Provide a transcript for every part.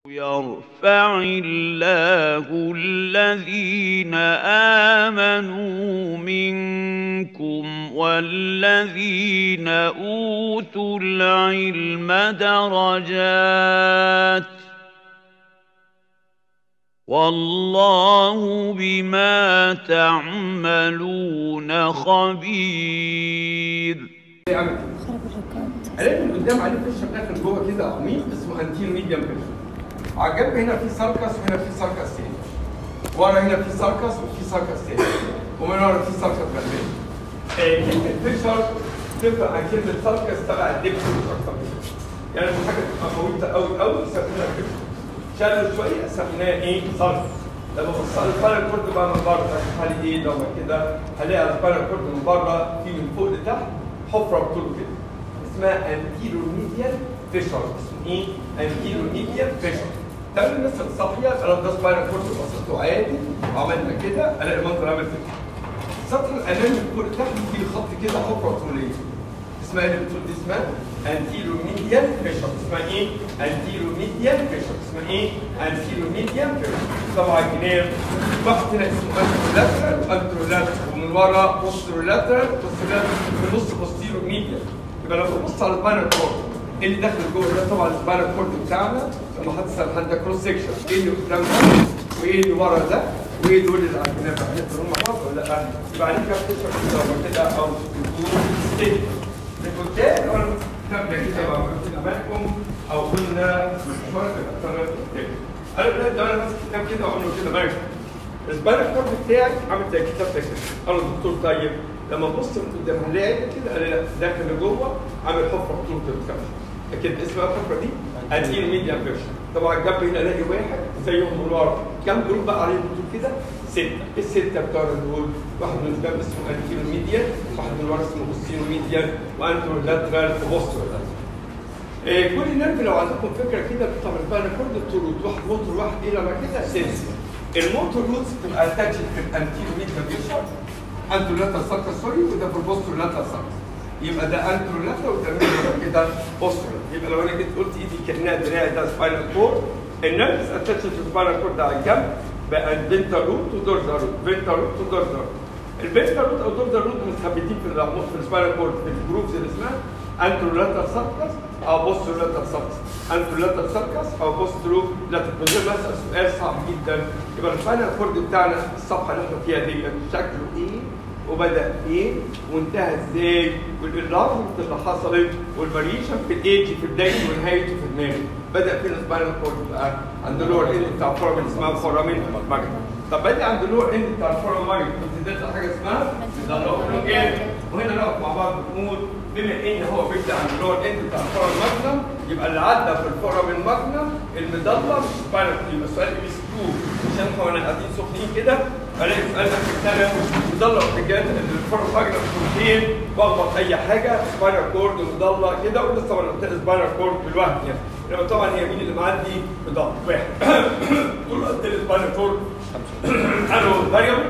يرفع الله الذين آمنوا منكم والذين أوتوا العلم درجات والله بما تعملون خبير يعمل كده خرب الركاب الاقي من قدام عليه فيش داخل جوه كده عميق اسمه انتير ميديم فيش على الجنب هنا في ساركس وهنا في ساركس تاني ورا هنا في ساركس وفي ساركس تاني ومن ورا في ساركس غلبان كلمة فيشر تفرق عن كلمة ساركس تبع الدبس مش أكتر من كده. يعني لما حاجة تبقى قوية قوي قوي سميناها فيشر شالوا شوية سميناها إيه؟ ساركس لما بص على السباينال كورد بقى من بره تشوف حالي ايه لو كده هلاقي السباينال كورد من بره في من فوق لتحت حفره بطول كده اسمها انتيرو ميديال فيشر اسمه ايه؟ انتيرو ميديال فيشر ده الناس الصحيه انا ده سباينال كورد بسطته عادي وعملنا كده الاقي المنظر عامل كده السطح الامامي من فوق لتحت في خط كده حفره طوليه اسمها اللي بتقول دي اسمها انتيرو ميديال فيشر اسمها ايه؟ انتيرو ميديال فيشر اسمها ايه؟ انتيرو ميديال فيشر طبعا جناب واحد هنا اسمه انترولاترال وانترولاترال ومن ورا بوسترولاترال بوسترولاترال في النص بوستيرو ميديال يبقى لو ببص على السباينال كورد ايه اللي داخل جوه ده طبعا السباينال كورد بتاعنا لما حد سال حد ده كروس سيكشن ايه اللي قدام ده وايه اللي ورا ده وايه دول اللي على الجناب هنقدر مع بعض ولا لا؟ يبقى عليك كده تشرح كده كده او تكون ستيك الكتاب لو انا كتاب كده بقى كده معاكم او قلنا مشوار اكتر انا بدات انا ماسك كتاب كده وعامله كده معاكم السباينال كورد بتاعي عامل زي الكتاب ده كده انا الدكتور طيب لما ابص من قدام هلاقي كده الاقي داخل لجوه عامل حفره طول كده لكن اسمها الحفره دي انتير ميديا فيرجن طبعا جنب هنا الاقي واحد زيهم من ورا كام جروب بقى عليهم بتقول كده سته السته بتوع دول واحد من قدام اسمه انتير ميديا واحد من ورا اسمه بوستيرو ميديا وانترو لاترال وبوسترو لاترال إيه كل نيرف لو عندكم فكره كده بتاع البانا كورد الطرود واحد موتور واحد ايه لما كده سنس الموتور روتس بتبقى اتاتش في الانتيرو ميديا فيشر انترو لاترال ساكا سوري وده في البوسترو لاترال ساكا يبقى ده انترو لاترال وده ميديا كده بوسترو يبقى لو انا جيت قلت ايدي كانها دراعي ده سباينال كورد النيرفز اتاتش في السباينال كورد على الجنب بقى الفينتا روت ودورزا روت فينتا روت ودورزا روت الفينتا روت او دورزا روت متثبتين في الرموز في السباينال كورد في الجروفز اللي اسمها انترولاتر ساركس او بوسترولاتر ساركس انترولاتر ساركس او بوسترولاتر من غير ما اسال سؤال صعب جدا يبقى السباينال كورد بتاعنا الصفحه اللي احنا فيها دي شكله ايه وبدا ايه وانتهى ازاي والانلارجمنت اللي حصلت والفاريشن في الايدج في بدايته ونهايته في دماغه بدا فين السباينال كورد بقى عند اللور اند بتاع الفورامين اسمها فورامين ماجنا طب بدا عند اللور اند بتاع الفورامين ماجنا بتدي حاجه اسمها ميدالوجين وهنا نقف مع بعض نقول بما ان هو بيبدا عند اللور اند بتاع الفورامين ماجنا يبقى اللي عدى في الفورامين ماجنا المدلة مش سباينال يبقى السؤال ام اس كيو عشان احنا وانا قاعدين سخنين كده الاقي سؤال ده في السنه مدلة ارتجاج الفورامين ماجنا بروتين بخبط اي حاجه سباينال كورد مدلة كده ولسه ما قلت سباينال كورد بالوهم يعني لما طبعا هي مين اللي معدي بضغط واحد طول قد السباينال كورد انا فاريبل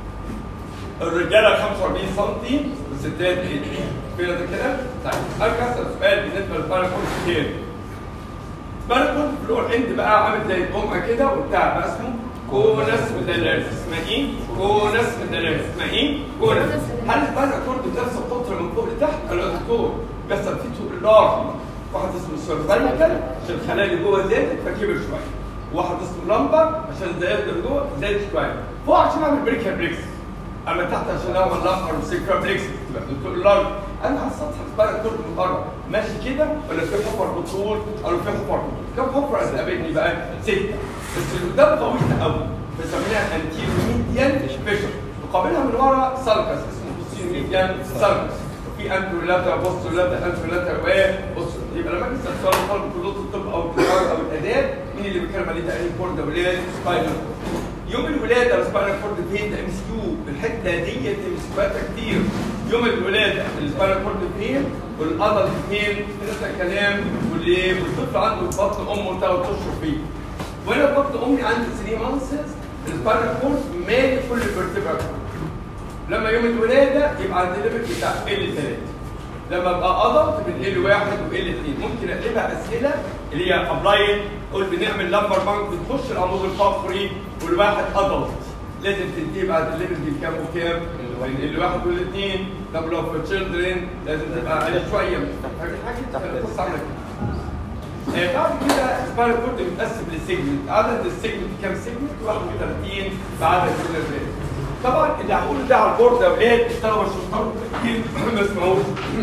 الرجاله 45 سم والستات ايه؟ فين ده كده؟ طيب ارجع اسال سؤال بالنسبه للسباينال كورد كتير سباينال كورد فلور اند بقى عامل زي القمع كده وبتاع بقى اسمه كونس ميدالاريس اسمها ايه؟ كونس ميدالاريس اسمها ايه؟ كونس هل السباينال كورد بنفس القطر من فوق لتحت؟ قال له يا دكتور بيحصل فيه طول لارج واحد اسمه سيرفايكال عشان الخلايا اللي جوه زادت فكبر شويه واحد اسمه لمبر عشان الزيادة اللي جوه زادت شويه فوق عشان اعمل بريكا بريكس اما تحت عشان اعمل لمبر وسيكا بريكس تبقى بتقول لارج انا على السطح السباينال كورد من بره ماشي كده ولا في حفر بطول او في حفر بطول كم حفره هتقابلني بقى؟ سته بس اللي قدام طويله قوي بسميها انتيرو ميديان فيشر مقابلها من ورا سالكس اسمه بوستيرو ميديان سالكس في انترولاتر بوسترولاتر انترولاتر وبوستر يبقى لما اجي اسال سؤال طالب كليه الطب او التجاره او الاداب مين اللي بيتكلم عليه تقريبا كورد ولاد سباينال يوم الولاده السباينال كورد فين ده ام اس كيو الحته ديت مسكواتها كتير يوم الولاده السباينال كورد فين والقدر فين نفس الكلام واللي والطفل عنده في بطن امه ثلاث اشهر فيه وانا في بطن امي عندي 3 مانثس السباينال كورد مالي كل الفرتبرا لما يوم الولاده يبقى عند الليفل بتاع ال 3 لما ابقى ادلت بين ال واحد وال اثنين ممكن اقلبها اسئله اللي هي ابلاين قول بنعمل لمبر بانك بتخش العمود الفقري والواحد ادلت لازم تنتهي بعد الليفل دي بكام وكام؟ بين ال واحد والاثنين طب لو في تشيلدرن لازم تبقى اقل شويه فاهم حاجه؟ القصه عامله كده آه، بعد كده سباينال كورد متقسم لسيجمنت عدد السيجمنت كام سيجمنت 31 بعدد كل الباقي طبعا اللي هقوله ده على البورد يا اولاد الطلبه الشطار كتير ما اسمعوش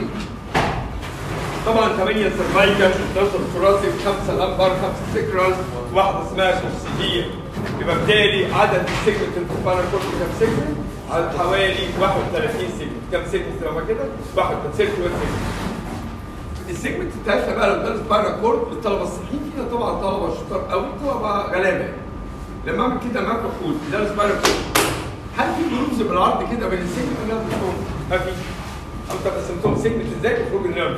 طبعا 8 سيرفايكال 11 ثوراسيك 5 لمبر 5 سكرال واحده اسمها سوبسيديه يبقى بالتالي عدد السيجمنت في السباينال كورد كام سيجمنت؟ عدد حوالي 31 سيجمنت كام سيجمنت لما كده؟ 31 سيجمنت السيجمنت الثالثه بقى لما درس بايرا كورد للطلبه الصحيين فيها طبعا طلبه شطار قوي طلبه غلابه لما اعمل كده معاك كود درس بايرا كورد هل في جروبز بالعرض كده بين السيجمنت ولا ما فيش؟ انت قسمتهم سيجمنت ازاي تخرج النيرف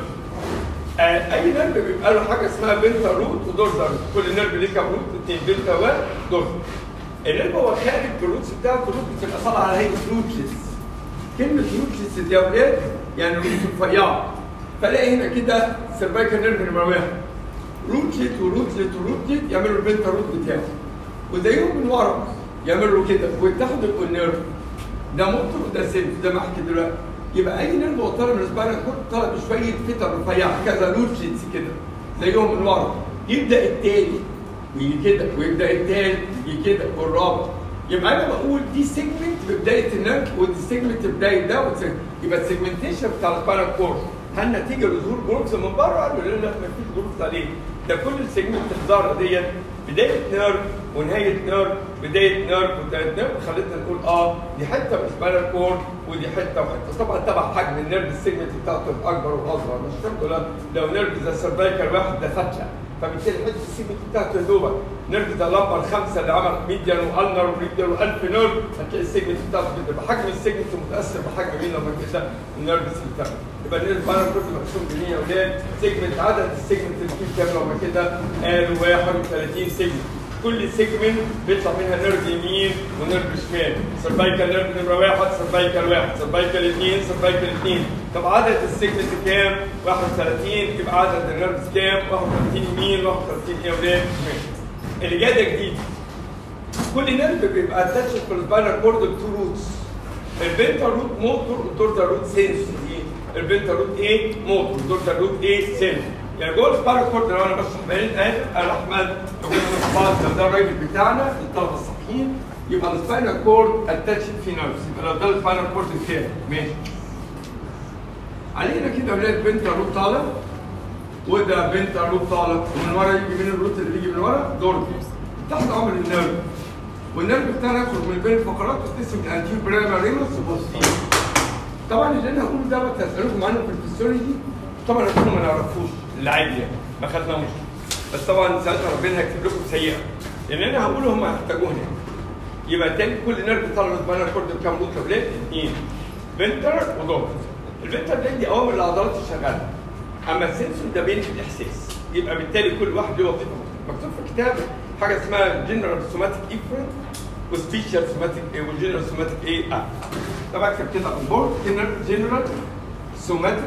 آه اي نيرف بيبقى له حاجه اسمها بنتا روت ودورزا روت كل نيرف ليه كام روت اثنين بنتا ودورزا النيرف هو خارج الروتس بتاعته الروت بتبقى طالعه على هيئه روتلس كلمه روتلس دي يا اولاد يعني روت رفيعه فلاقي هنا كده سيرفايكال نيرف نمره واحد روتلت وروتلت وروتلت يعملوا البنتا روت بتاعه وزيهم من ورا يعملوا كده ويتحدوا النيرف ده موتور وده سيلف ده محكي دلوقتي يبقى اي نيرف هو طالب من السباينال كورد طالب شويه فتر رفيعه كذا روتلتس كده زيهم من ورا يبدا التاني ويجي كده ويبدا التالت يجي كده والرابع يبقى انا بقول دي سيجمنت ببدايه النيرف ودي سيجمنت بدايه ده ودي يبقى السيجمنتيشن بتاع السباينال كورد هل نتيجه لظهور جروبز من بره؟ قالوا لا لا مفيش جروبز عليه ده كل السيجمنت الظاهره ديت بدايه نيرف ونهايه نيرف بدايه نيرف وانتهت نيرف خلتنا نقول اه دي حته من السباينال كورد ودي حته وحته طبعا تبع حجم النيرف السيجمنت بتاعته اكبر واصغر مش شرط ولا لو نيرف زي السيرفايكال واحد ده فتله فبالتالي حته السيجمنت بتاعته يا دوبك نيرف ده لمبر خمسه اللي عمل ميديان والنر وريديان و1000 نيرف هتلاقي السيجمنت بتاعته كده يبقى حجم السيجمنت متاثر بحجم مين لما كده النيرف بتاعته يبقى النيرف بقى كله مقسوم جنيه يا اولاد سيجمنت عدد السيجمنت اللي فيه كام لما كده قالوا 31 سيجمنت كل سيجمنت بيطلع منها نيرف يمين ونيرف شمال سيرفايكال نيرف نمره واحد سيرفايكال واحد سيرفايكال اثنين سيرفايكال اثنين طب عدد السيجمنت كام؟ 31 يبقى عدد النيرفز كام؟ 31 يمين 31 ايه ولاد شمال اللي جاي ده جديد كل نيرف بيبقى اتاتش في السباينال كورد بتو روتس البنتا روت موتور والدورتا روت سنس البنتا روت ايه موتور والدورتا روت ايه سنس يعني جوه السباينال كورد لو انا بشرح بيان اخر انا احمد لو ده الراجل بتاعنا الطلبه الصحيين يبقى السباينال كورد اتاتش في نيرفز يبقى لو ده السباينال كورد كام ماشي علينا كده ولاد بنتا روت طالع وده بنتا روت طالع ومن ورا يجي من الروت اللي بيجي من ورا دور تحت امر النيرف والنيرف بتاعنا يخرج من بين الفقرات وتقسم الانتير برايمرينوس وبوستير طبعا اللي انا هقوله ده هتسالكم عنه في الفسيولوجي طبعا كلنا ما نعرفوش العادي يعني ما خدناهوش بس طبعا ساعتها ربنا هيكتب لكم سيئه اللي انا هقوله هم هيحتاجوه هنا يبقى تاني كل نيرف طالع من سباينال كورد بكام روت كابلات اثنين فنتر ودور الفنتر ده دي اوامر العضلات الشغاله اما السنسور ده بين الاحساس يبقى بالتالي كل واحد له وظيفه مكتوب في كتاب حاجه اسمها جنرال سوماتيك افرنت وسبيشال سوماتيك ايه وجنرال سوماتيك ايه اه طبعا اكتب كده على البورد جنرال سوماتيك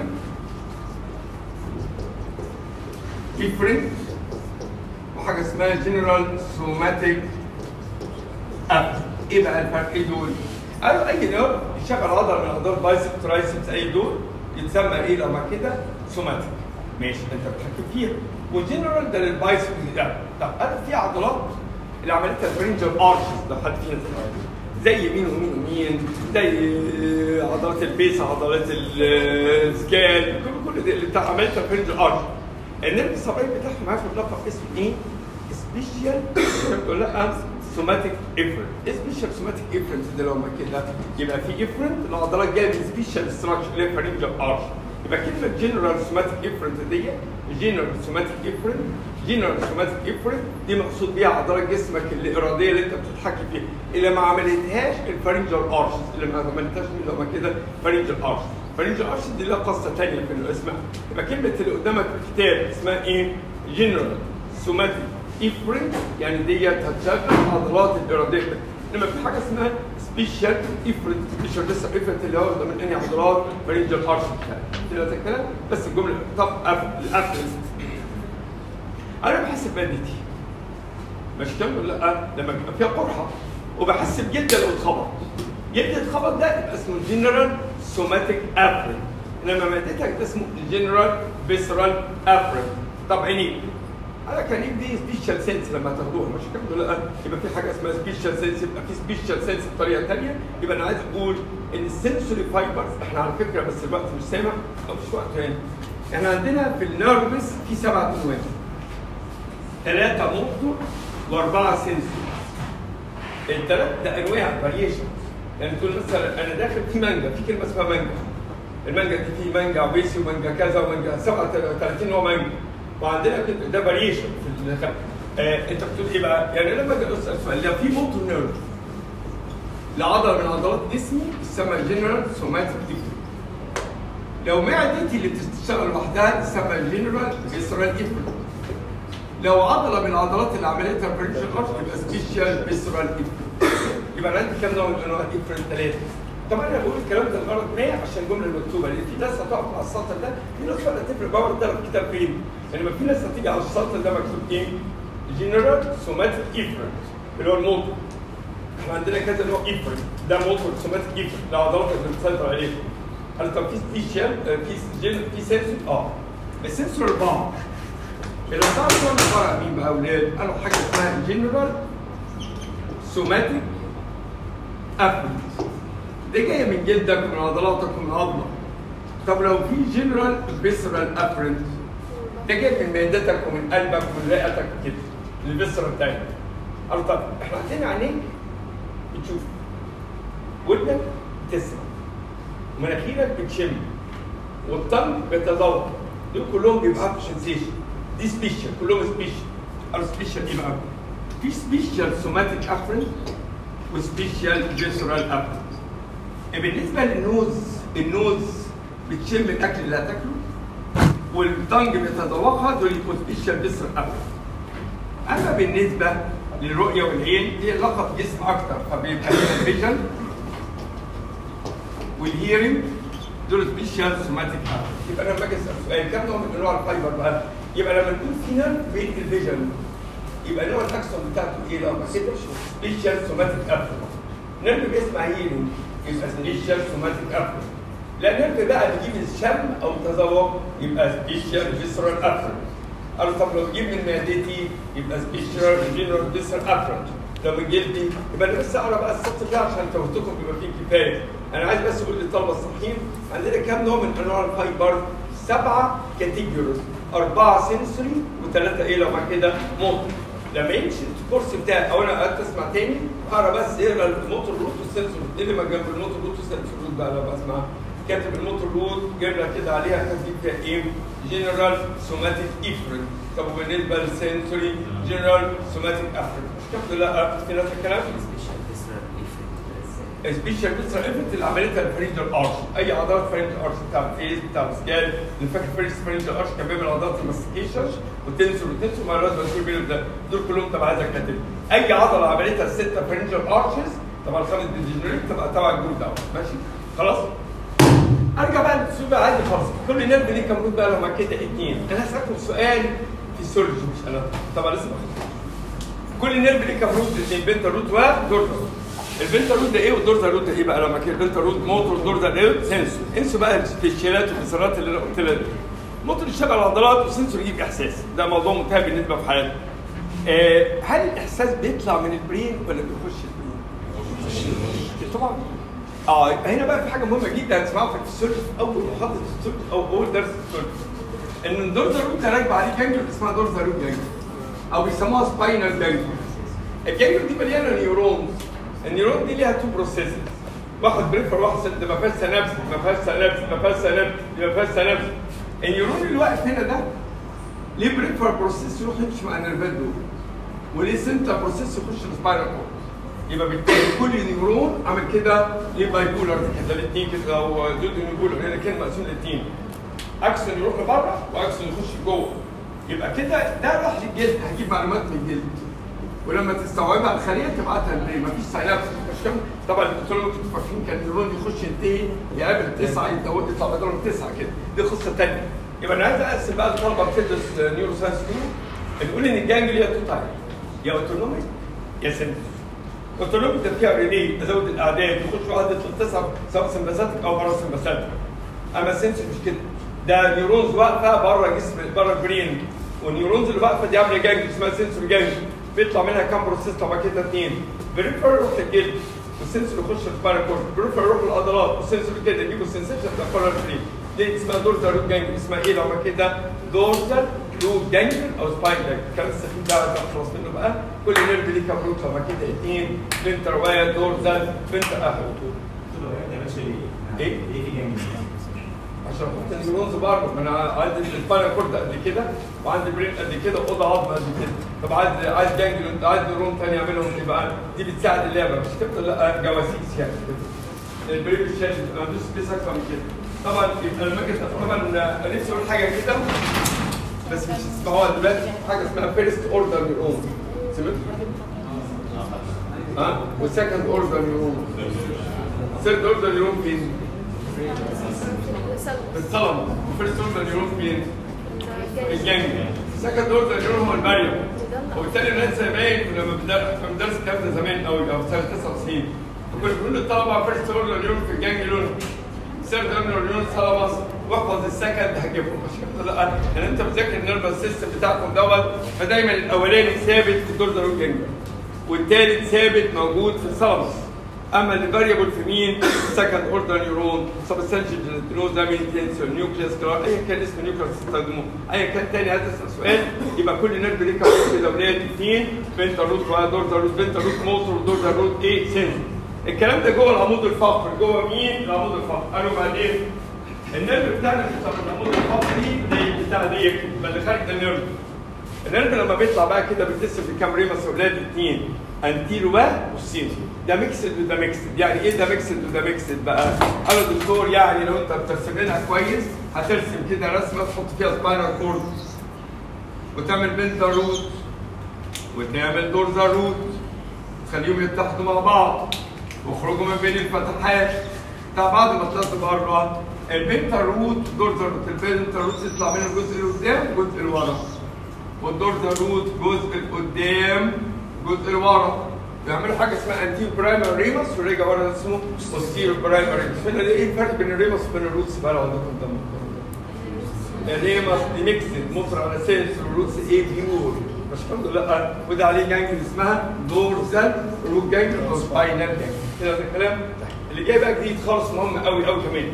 افرنت وحاجه اسمها جنرال سوماتيك اب ايه بقى الفرق ايه دول؟ قالوا اي نيرف يشغل عضله من اعضاء البايسب ترايسبس اي دول يتسمى ايه لما كده سوماتيك ماشي انت بتحكي فيها والجنرال ده للبايسب ده طب انا في عضلات اللي عملتها الفرنجر ارشز لو حد فينا زي مين ومين ومين زي عضلات البيس عضلات السكال كل كل دي اللي بتاع عملتها الفرنجر ارشز النيرف الصبعي بتاعهم عارف اللقب اسمه ايه؟ سبيشال ولا لا سوماتيك افرنت سبيشال سوماتيك افرنت ده لو ما كده يبقى في افرنت العضلات جايه من سبيشال ستراكشر اللي هي فرنجر ارش يبقى كلمه جنرال سوماتيك افرنت دي جنرال سوماتيك افرنت جنرال سوماتيك افرنت دي مقصود بيها عضلات جسمك الاراديه اللي انت بتتحكم فيها اللي ما عملتهاش الفرنجر ارش اللي ما عملتهاش لو ما كده فرنجر ارش فرنجر ارش دي لها قصه ثانيه في الاسم يبقى كلمه اللي قدامك في الكتاب اسمها ايه؟ جنرال سوماتيك افرنت يعني ديت هتشغل العضلات الاراديه انما في حاجه اسمها سبيشال افرنت سبيشال لسه افرنت اللي هو ده من انهي عضلات فرنجال ارش كده زي كده بس الجمله طب الافرنت انا بحس بمادتي مش كام ولا لا لما بيبقى فيها قرحه وبحس بجلده لو اتخبط جلده اتخبط ده يبقى اسمه جنرال سوماتيك افرنت انما معدتك ده اسمه جنرال فيسرال افرنت طب عينيك انا كان يدي سبيشال سنس لما تاخدوها مش كده ولا لا يبقى في حاجه اسمها سبيشال سنس يبقى في سبيشال سنس بطريقه ثانيه يبقى انا عايز اقول ان السنسوري فايبرز احنا على فكره بس الوقت مش سامح او مش وقت يعني احنا عندنا في النيرفس في سبعه انواع ثلاثه موتور واربعه سنسوري الثلاث ده انواع فاريشن يعني تقول مثلا انا داخل في مانجا في كلمه اسمها مانجا المانجا دي في مانجا عبيسي ومانجا كذا ومانجا 37 نوع مانجا وعندنا كده ده فاريشن في الخ... آه انت بتقول ايه بقى؟ يعني لما اجي اسال سؤال لو في موتور نيرف لعضله من عضلات جسمي تسمى جنرال سوماتيك ديفرنت لو معدتي اللي بتشتغل لوحدها تسمى جنرال فيسرال ديفرنت لو عضله من العضلات اللي عملتها بريشن ارش يبقى سبيشال فيسرال ديفرنت يبقى انا عندي كام نوع من انواع ديفرنت ثلاثه طبعا انا بقول الكلام ده الغرض ما عشان الجمله المكتوبه لان في ناس هتقف على السطر ده في ناس ولا تفرق بقى ده الكتاب فين انما في ناس هتيجي على السطر ده مكتوب ايه؟ جنرال سوماتيك افرنت اللي هو الموتور احنا عندنا كذا نوع افرنت ده موتور سوماتيك افرنت ده عضلات اللي بتسيطر عليه قال طب في سبيشال في جن في سنسور اه السنسور اربعه الاربعه دول عباره عن مين بقى اولاد؟ قالوا حاجه اسمها جنرال سوماتيك افرنت دي جايه من جلدك ومن عضلاتك ومن عظمك طب لو في جنرال فيسرال افرنت ده جاي من معدتك ومن قلبك ومن رئتك كده الفيسرال بتاعتك قالوا طب احنا عندنا عينيك بتشوف ودنك بتسمع ومناخيرك بتشم والطنج بيتذوق دول كلهم بيبقى سنسيشن دي سبيشال كلهم سبيشال قالوا سبيشال ايه بقى؟ في سبيشال سوماتيك افرنت وسبيشال فيسرال افرنت بالنسبه للنوز النوز بتشم الاكل اللي هتاكله والتنج بيتذوقها دول يكون سبيشال بسر ابل اما بالنسبه للرؤيه والعين دي علاقه بجسم اكتر فبيبقى الفيجن والهيرنج دول سبيشال سوماتيك ابل يبقى انا لما اجي اسال سؤال كم نوع من انواع الفايبر بقى؟ يبقى لما يكون في نيرف بين الفيجن يبقى نوع الاكسون بتاعته ايه لو ما كده سبيشال سوماتيك ابل نيرف بيسمع هيرنج يبقى سبيشال سوماتيك افرن لا نرجع بقى نجيب الشم او التذوق يبقى سبيشال فيسرال افرن قالوا طب لو نجيب من معدتي يبقى سبيشال جنرال فيسرال افرن لو من جلدي يبقى انا بس اقرا بقى السطر ده عشان توثقكم بما فيه كفايه انا عايز بس اقول للطلبه الصحيين عندنا كام نوع من انواع الفايبر سبعه كاتيجوريز اربعه سنسوري وثلاثه ايه لو مع كده موتور لما يمشي الكورس بتاعي او انا قعدت اسمع تاني اقرا بس اقرا الموتور روت والسنسور روت اللي ما جنب الموتور روت والسنسور روت بقى لما اسمع كاتب الموتور روت جايب لك كده عليها كاتب فيها ايه؟ جنرال سوماتيك افرنت طب وبالنسبه للسنسوري جنرال سوماتيك افرنت مش كده لا في نفس الكلام؟ سبيشال بيسر افرنت اللي عملتها الفرنجال ارش اي عضلات فرنجال ارش بتاع الفيس بتاع السكال اللي فاكر فرنجال فرنجال ارش كان بيعمل عضلات الماستيكيشن والتنسور والتنسور مع الوزن والسور بينهم ده دول كلهم تبع هذا الكاتب اي عضله عملتها السته فرنجال ارشز طبعا الخامس ديجنريت تبقى تبع الجروب ده ماشي خلاص ارجع بقى للسؤال بقى عادي خالص كل نيرف ليه كام روت بقى لو مع كده اثنين انا هسالكم سؤال فيسيولوجي مش انا طبعا لسه بخلص. كل نيرف ليه كام روت اثنين بنتا روت ودورتا روت البنتا روت ده ايه والدورتا روت ده ايه بقى لما كده البنتا روت موتور دورتا ايه سنسور انسوا بقى السبيشالات والانتصارات اللي انا قلت لها دي موتور يشتغل العضلات والسنسور يجيب احساس ده موضوع منتهي بالنسبه في حياتنا آه هل الاحساس بيطلع من البرين ولا بيخش البرين؟ طبعا اه هنا بقى في حاجه مهمه جدا هتسمعوها في الفسيولوجي في اول محاضره الفسيولوجي او اول درس الفسيولوجي ان الدورزا روت ده راكبه عليه جانجل اسمها دورزا روت جانجل او بيسموها سباينال جانجل الجانجل دي مليانه نيورونز النيورون دي ليها تو بروسيسز واحد بريفر واحد سد ما فيهاش سنابس ما فيهاش سنابس ما فيهاش سنابس ما فيهاش سنابس النيورون اللي واقف هنا ده ليه بريفر بروسيس يروح يمشي مع النيرفات دول وليه سنتر بروسيس يخش السباينال كورد يبقى بالتالي كل نيورون عامل كده ليه باي بولر كده الاثنين كده او دود بولر هنا كلمه مقسوم الاثنين اكسون يروح لبره واكسون يخش جوه يبقى كده ده راح للجلد هجيب معلومات من الجلد ولما تستوعبها الخليه تبعتها للبرين مفيش ساينابس مش كده طبعا الدكتور ممكن تبقوا فاكرين كان النيورون يخش ينتهي يقابل تسعه يتو- يطلع بدلهم تسعه كده دي قصه ثانيه يبقى انا عايز اقسم بقى الطلبه بتدرس نيورو ساينس نقول ان الجانجليا تو تايب يا اوتونوميك يا سنتر اوتونوميك ده فيها ريلي ازود الاعداد يخش واحد يطلع تسعه سواء سمباثيك او بره سمباثيك اما السنسور مش كده ده نيورونز واقفه بره جسم بره البرين والنيورونز اللي واقفه دي عامله جانج اسمها سنسور جانج بيطلع منها كام بروسيس طبعا كده اثنين بريفر يروح للجلد والسنسور يخش في الباراكورد بريفر يروح للعضلات والسنسور كده يجيبوا السنسيشن بتاع القرار الفري دي اسمها دورزال روت جانج اسمها ايه لو ما كده دورزال روت جانج او سباين جانج الكلام السخيف ده عايز اخلص منه بقى كل نيرف ليه كام روت لما كده اثنين فنتر واير دورزال فنتر اهو إيه؟ عشان خاطر النيورونز برضه ما انا عندي السباينال كورد قد كده وعندي برين قد كده واوضه عظم قد كده طب عايز عايز جانجليون عايز نيورون ثاني اعملهم يبقى دي بتساعد اللعبه مش تبقى لا جواسيس يعني البرين مش شايف انا بدوس سبيس اكتر من كده طبعا يبقى لما اجي طبعا أنا نفسي اقول حاجه كده بس مش تسمعوها دلوقتي حاجه اسمها فيرست اوردر نيورون سمعت؟ ها وسكند اوردر نيورون ثيرد اوردر نيورون فين؟ في الثلمس وفيرست اوردر نيورون فين؟ في الجنج سكند اوردر نيورون هو الباريوم وبالتالي الناس زمان كنا لما بندرس في مدرسه الكلام ده زمان قوي او سنه 99 فكنا بنقول للطلبه فيرست اوردر نيورون في الجنج نيورون ثيرد اوردر نيورون ثلمس واحفظ السكند هجيبهم مش كده لا يعني انت بتذاكر النيرفس سيستم بتاعكم دوت فدايما الاولاني ثابت في الدورزال والجنج والثالث ثابت موجود في الثلمس اما الفاريبل في مين؟ سكند اوردر نيورون سبستانشال جينيتينوز ده مينتينس نيوكليس كلار ايا كان اسم نيوكليس تستخدموه ايا كان تاني هتسال سؤال يبقى كل نيرف ليه كام كده ولاد اثنين بنتا روت دورزال روت بنتا روت موتور ودورزال روت ايه سن الكلام ده جوه العمود الفقري جوه مين؟ العمود الفقري قالوا بعدين النيرف بتاعنا اللي بتاع العمود الفقري زي بتاع دي يبقى اللي خارج ده النيرف النيرف لما بيطلع بقى كده بيتقسم في كام ريمس اولاد اثنين انتيرو بقى والسينو ده ميكسد وده ميكسد يعني ايه ده ميكسد وده ميكسد بقى قالوا الدكتور يعني لو انت بترسم لنا كويس هترسم كده رسمه تحط فيها سباينال كورد وتعمل بنتا روت وتعمل دورزا روت تخليهم يتحدوا مع بعض واخرجوا من بين الفتحات بتاع بعد ما طلعت بره البنتا روت دورزا روت البنتا روت يطلع منه الجزء اللي قدام والجزء اللي ورا والدورزا روت جزء القدام جزء اللي ورا بيعملوا حاجه اسمها انتيو برايمر ريمس ورجع ورا اسمه بوستيرو برايمر ريمس فهنا ده ايه الفرق بين الريمس وبين الروتس بقى لو عندكم ده الريمس دي ميكسد مصر على سيلز والروتس ايه بيور مش الحمد لله وده عليه جانجل اسمها دورزال روت جانجل او سباينال جانجل كده ده الكلام اللي جاي بقى جديد خالص مهم قوي قوي كمان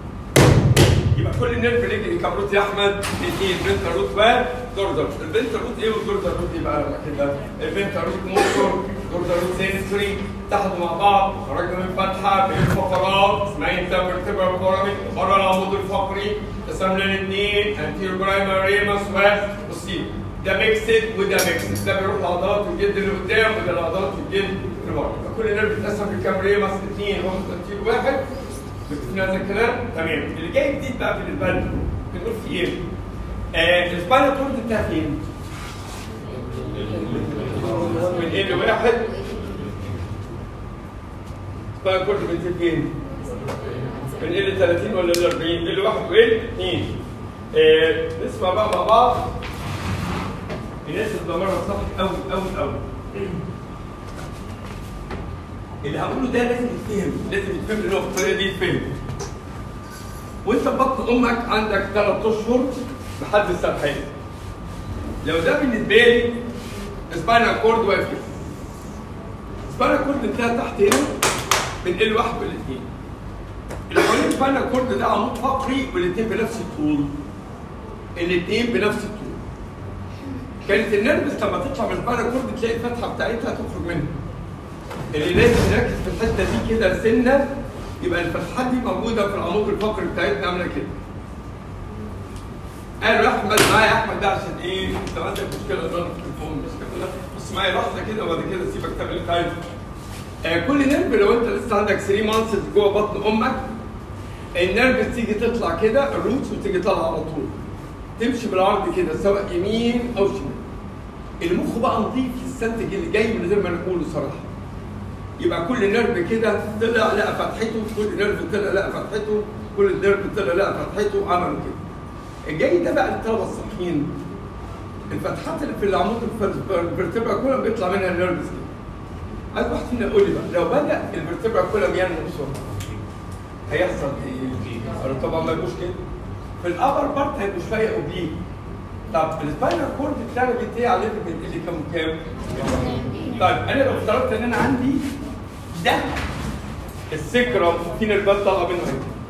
يبقى كل نيرف رجلي كام روت يا احمد؟ اثنين بنتا روت ودورزال البنتا روت ايه والدورزال روت ايه بقى لما كده؟ البنتا روت موتور دورزال روت سينسوري اتحدوا مع بعض خرجنا من فتحه بين فقرات اسمها انترفيرتبرال بيراميد بره العمود الفقري قسمنا الاثنين انتيرو برايمر ريمس وبوستيرو ده ميكسد وده ميكسد ده بيروح لعضلات الجلد اللي قدام وده لعضلات الجلد اللي ورا كل نيرف بيتقسم في كام ريمس اثنين واحد انتيرو واحد في هذا الكلام تمام اللي جاي جديد بقى بالنسبه لنا بنقول في ايه؟ آه السباينال كورد بتاع فين؟ من ايه لواحد سباينال كورد من فين؟ من ايه ل 30 ولا ل 40 ايه لواحد وايه؟ اثنين آه نسمع بقى مع بعض الناس اللي ضميرها صح قوي قوي قوي اللي هقوله ده لازم يتفهم لازم يتفهم اللي هو بالطريقه دي يتفهم وانت في بطن امك عندك ثلاث اشهر لحد السبحيه لو ده بالنسبه لي سباينال كورد واقف كده سباينال كورد انتهى تحت هنا من ال واحد والاثنين اللي حوالين سباينال كورد ده عمود فقري والاثنين بنفس الطول الاثنين بنفس الطول كانت النرفز لما تطلع من سباينال كورد تلاقي الفتحه بتاعتها تخرج منها اللي لازم نركز في الحته دي كده سنه يبقى الفتحات دي موجوده في العمود الفقري بتاعتنا عامله كده. قالوا يا احمد معايا يا احمد ده عشان ايه؟ انت عندك مشكله ضرب في التليفون مش كده بص معايا لحظه كده وبعد كده سيبك تعمل اللي انت عايزه. آه كل نيرف لو انت لسه عندك 3 مانثs جوه بطن امك النيرف تيجي تطلع كده الروتس وتيجي طالعه على طول. تمشي بالعرض كده سواء يمين او شمال. المخ بقى نظيف يستنتج اللي جاي من غير ما نقوله صراحه يبقى كل نيرف كده طلع لقى فتحته كل نيرف طلع لقى فتحته كل نيرف طلع لقى فتحته عملوا كده الجاي ده بقى للطلبه الصحيين الفتحات اللي في العمود الفرتبرا كلها بيطلع منها النيرفز كده عايز واحد فينا يقول لي بقى لو بدا الفرتبرا كلها ينمو بسرعه هيحصل ايه؟ قالوا طبعا ما يبقوش كده في الابر بارت هيبقوا شويه اوبليك طب السباينال كورد بتاعنا بينتهي على ليفل من اللي كام كام؟ طيب انا لو افترضت ان انا عندي ده السكرم في نرفات طالعه منه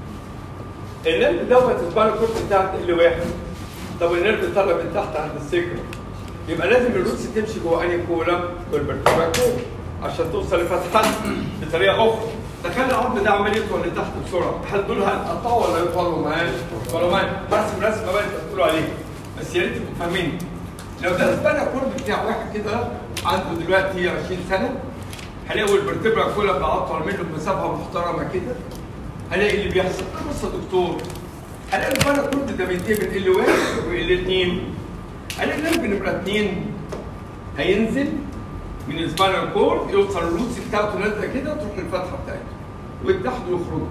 هنا النرف دوت السباينال كورد بتاعت اللي واحد طب النرف طالع من تحت عند السكرم يبقى لازم الروتس تمشي جوه انهي كولم والفرتبرا كولم عشان توصل لفتحات بطريقه اخرى تخيل العظم ده عمال يطول لتحت بسرعه هل دول هيتقطعوا ولا يطولوا معايا؟ يطولوا معايا برسم رسمه بقى انت بتقولوا عليها بس يا ريت تبقوا فاهمين لو ده السبانا كورد بتاع واحد كده عنده دلوقتي 20 سنه هلاقي الفرتبرا كلها بقى اطول منه بمسافه محترمه كده هلاقي اللي بيحصل بص يا دكتور هلاقي السبانا كورد ده بينتهي من ال 1 وال 2 هلاقي النرف نمره 2 هينزل من السباينال كورد يوصل الروتس بتاعته نازله كده تروح للفتحه بتاعته والتحت يخرجوا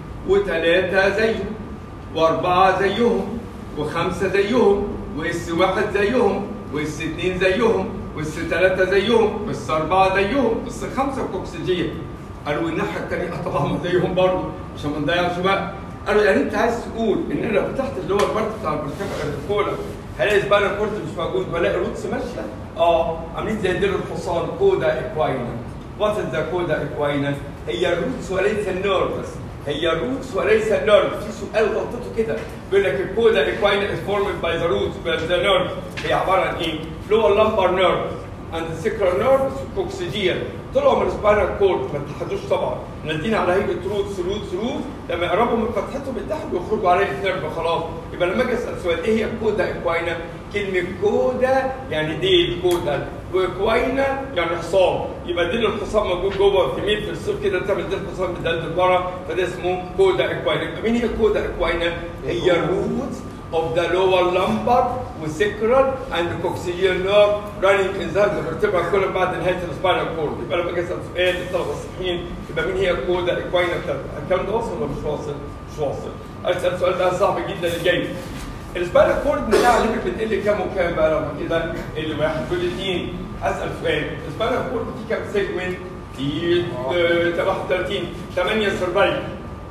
وثلاثه زيه واربعه زيهم وخمسه زيهم واس واحد زيهم واس اثنين زيهم واس ثلاثه زيهم واس اربعه زيهم واس خمسه كوكسجين قالوا الناحيه الثانيه طبعا زيهم برضه عشان ما نضيعش وقت قالوا يعني انت عايز تقول ان انا لو فتحت اللي هو البارت بتاع الكولا هلاقي سباينال كورد مش موجود ولاقي روتس ماشيه اه عاملين زي دير الحصان كودا اكواينا وات ذا كودا اكواينا هي الروتس وليس النيرفس هي الروتس وليس النيرف في سؤال غلطته كده بيقول لك الكودا اكواينا از فورمد باي ذا روتس باي ذا نيرف هي عباره عن ايه؟ لور لامبر نيرف عند السكرال نيرف كوكسيديان طلعوا من السباينال كورد ما اتحدوش طبعا نازلين على هيئه روتس روتس روتس لما يقربوا من فتحتهم من تحت ويخرجوا على هيئه نيرف خلاص يبقى لما اجي اسال سؤال ايه هي الكودا اكواينا؟ كلمه كودا يعني ديل كودا واكواينا يعني حصان يبقى ديل الحصان موجود جوه في مين في السوق كده تعمل ديل الحصان بدل بره فده اسمه كودا اكواينا يبقى مين هي كودا اكواينا؟ هي الروتس of the lower lumbar والسكرال and coccygeal nerve running in the vertebral column بعد نهايه السباينال كورد يبقى لما اجي اسال سؤال للطلبه الصحيين يبقى مين هي الكودا اكواينا بتاعتها الكلام ده واصل ولا مش واصل؟ مش واصل اسال السؤال ده صعب جدا اللي جاي السباينال كورد بتاع ليميت بتقل كام وكام بقى لما كده ال واحد كل اثنين اسال سؤال السباينال كورد فيه كام سيجمنت؟ في 31 8 سيرفايف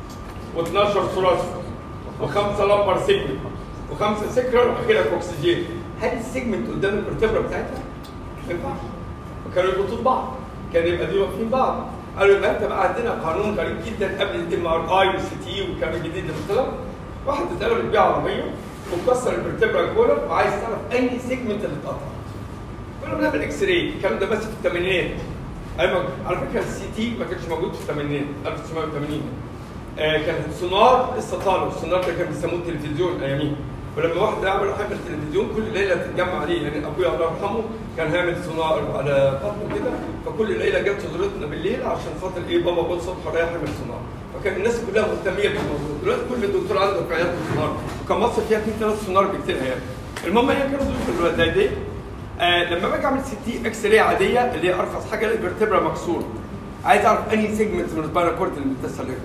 و12 ثلاثي وخمسه لمبر سيجمنت وخمسه سكرال واخيرا كوكسجين هل السيجمنت قدام الفرتبرا بتاعتها؟ ما ينفعش وكانوا يربطوا ببعض كان يبقى دول واقفين بعض قالوا يبقى انت بقى عندنا قانون غريب جدا قبل الام ار اي والسي تي والكلام الجديد ده طلع واحد اتقلب بيبيع عربيه وكسر الفرتبرا كولر وعايز تعرف اي سيجمنت اللي اتقطع كنا بنعمل اكس راي الكلام ده بس في الثمانينات ايوه على فكره السي تي ما كانش موجود في الثمانينات 1980 آه كان السونار لسه طالع السونار ده كان بيسموه التلفزيون اياميها ولما واحد يعمل حاجه في التلفزيون كل ليله تتجمع عليه يعني ابويا الله يرحمه كان هيعمل سونار على بطنه كده فكل ليله جت زورتنا بالليل عشان خاطر ايه بابا بص الصبح رايح يعمل سونار فكان الناس كلها مهتميه بالموضوع دلوقتي كل دكتور عنده في عيادته سونار وكان مصر فيها اثنين ثلاث سونار بكتير يعني المهم هي كانوا ظروف الوقت دي آه لما باجي اعمل سي تي اكس راي عاديه اللي هي ارخص حاجه الفرتبرا مكسوره عايز اعرف انهي سيجمنت من السباينال كورد اللي متصل بيه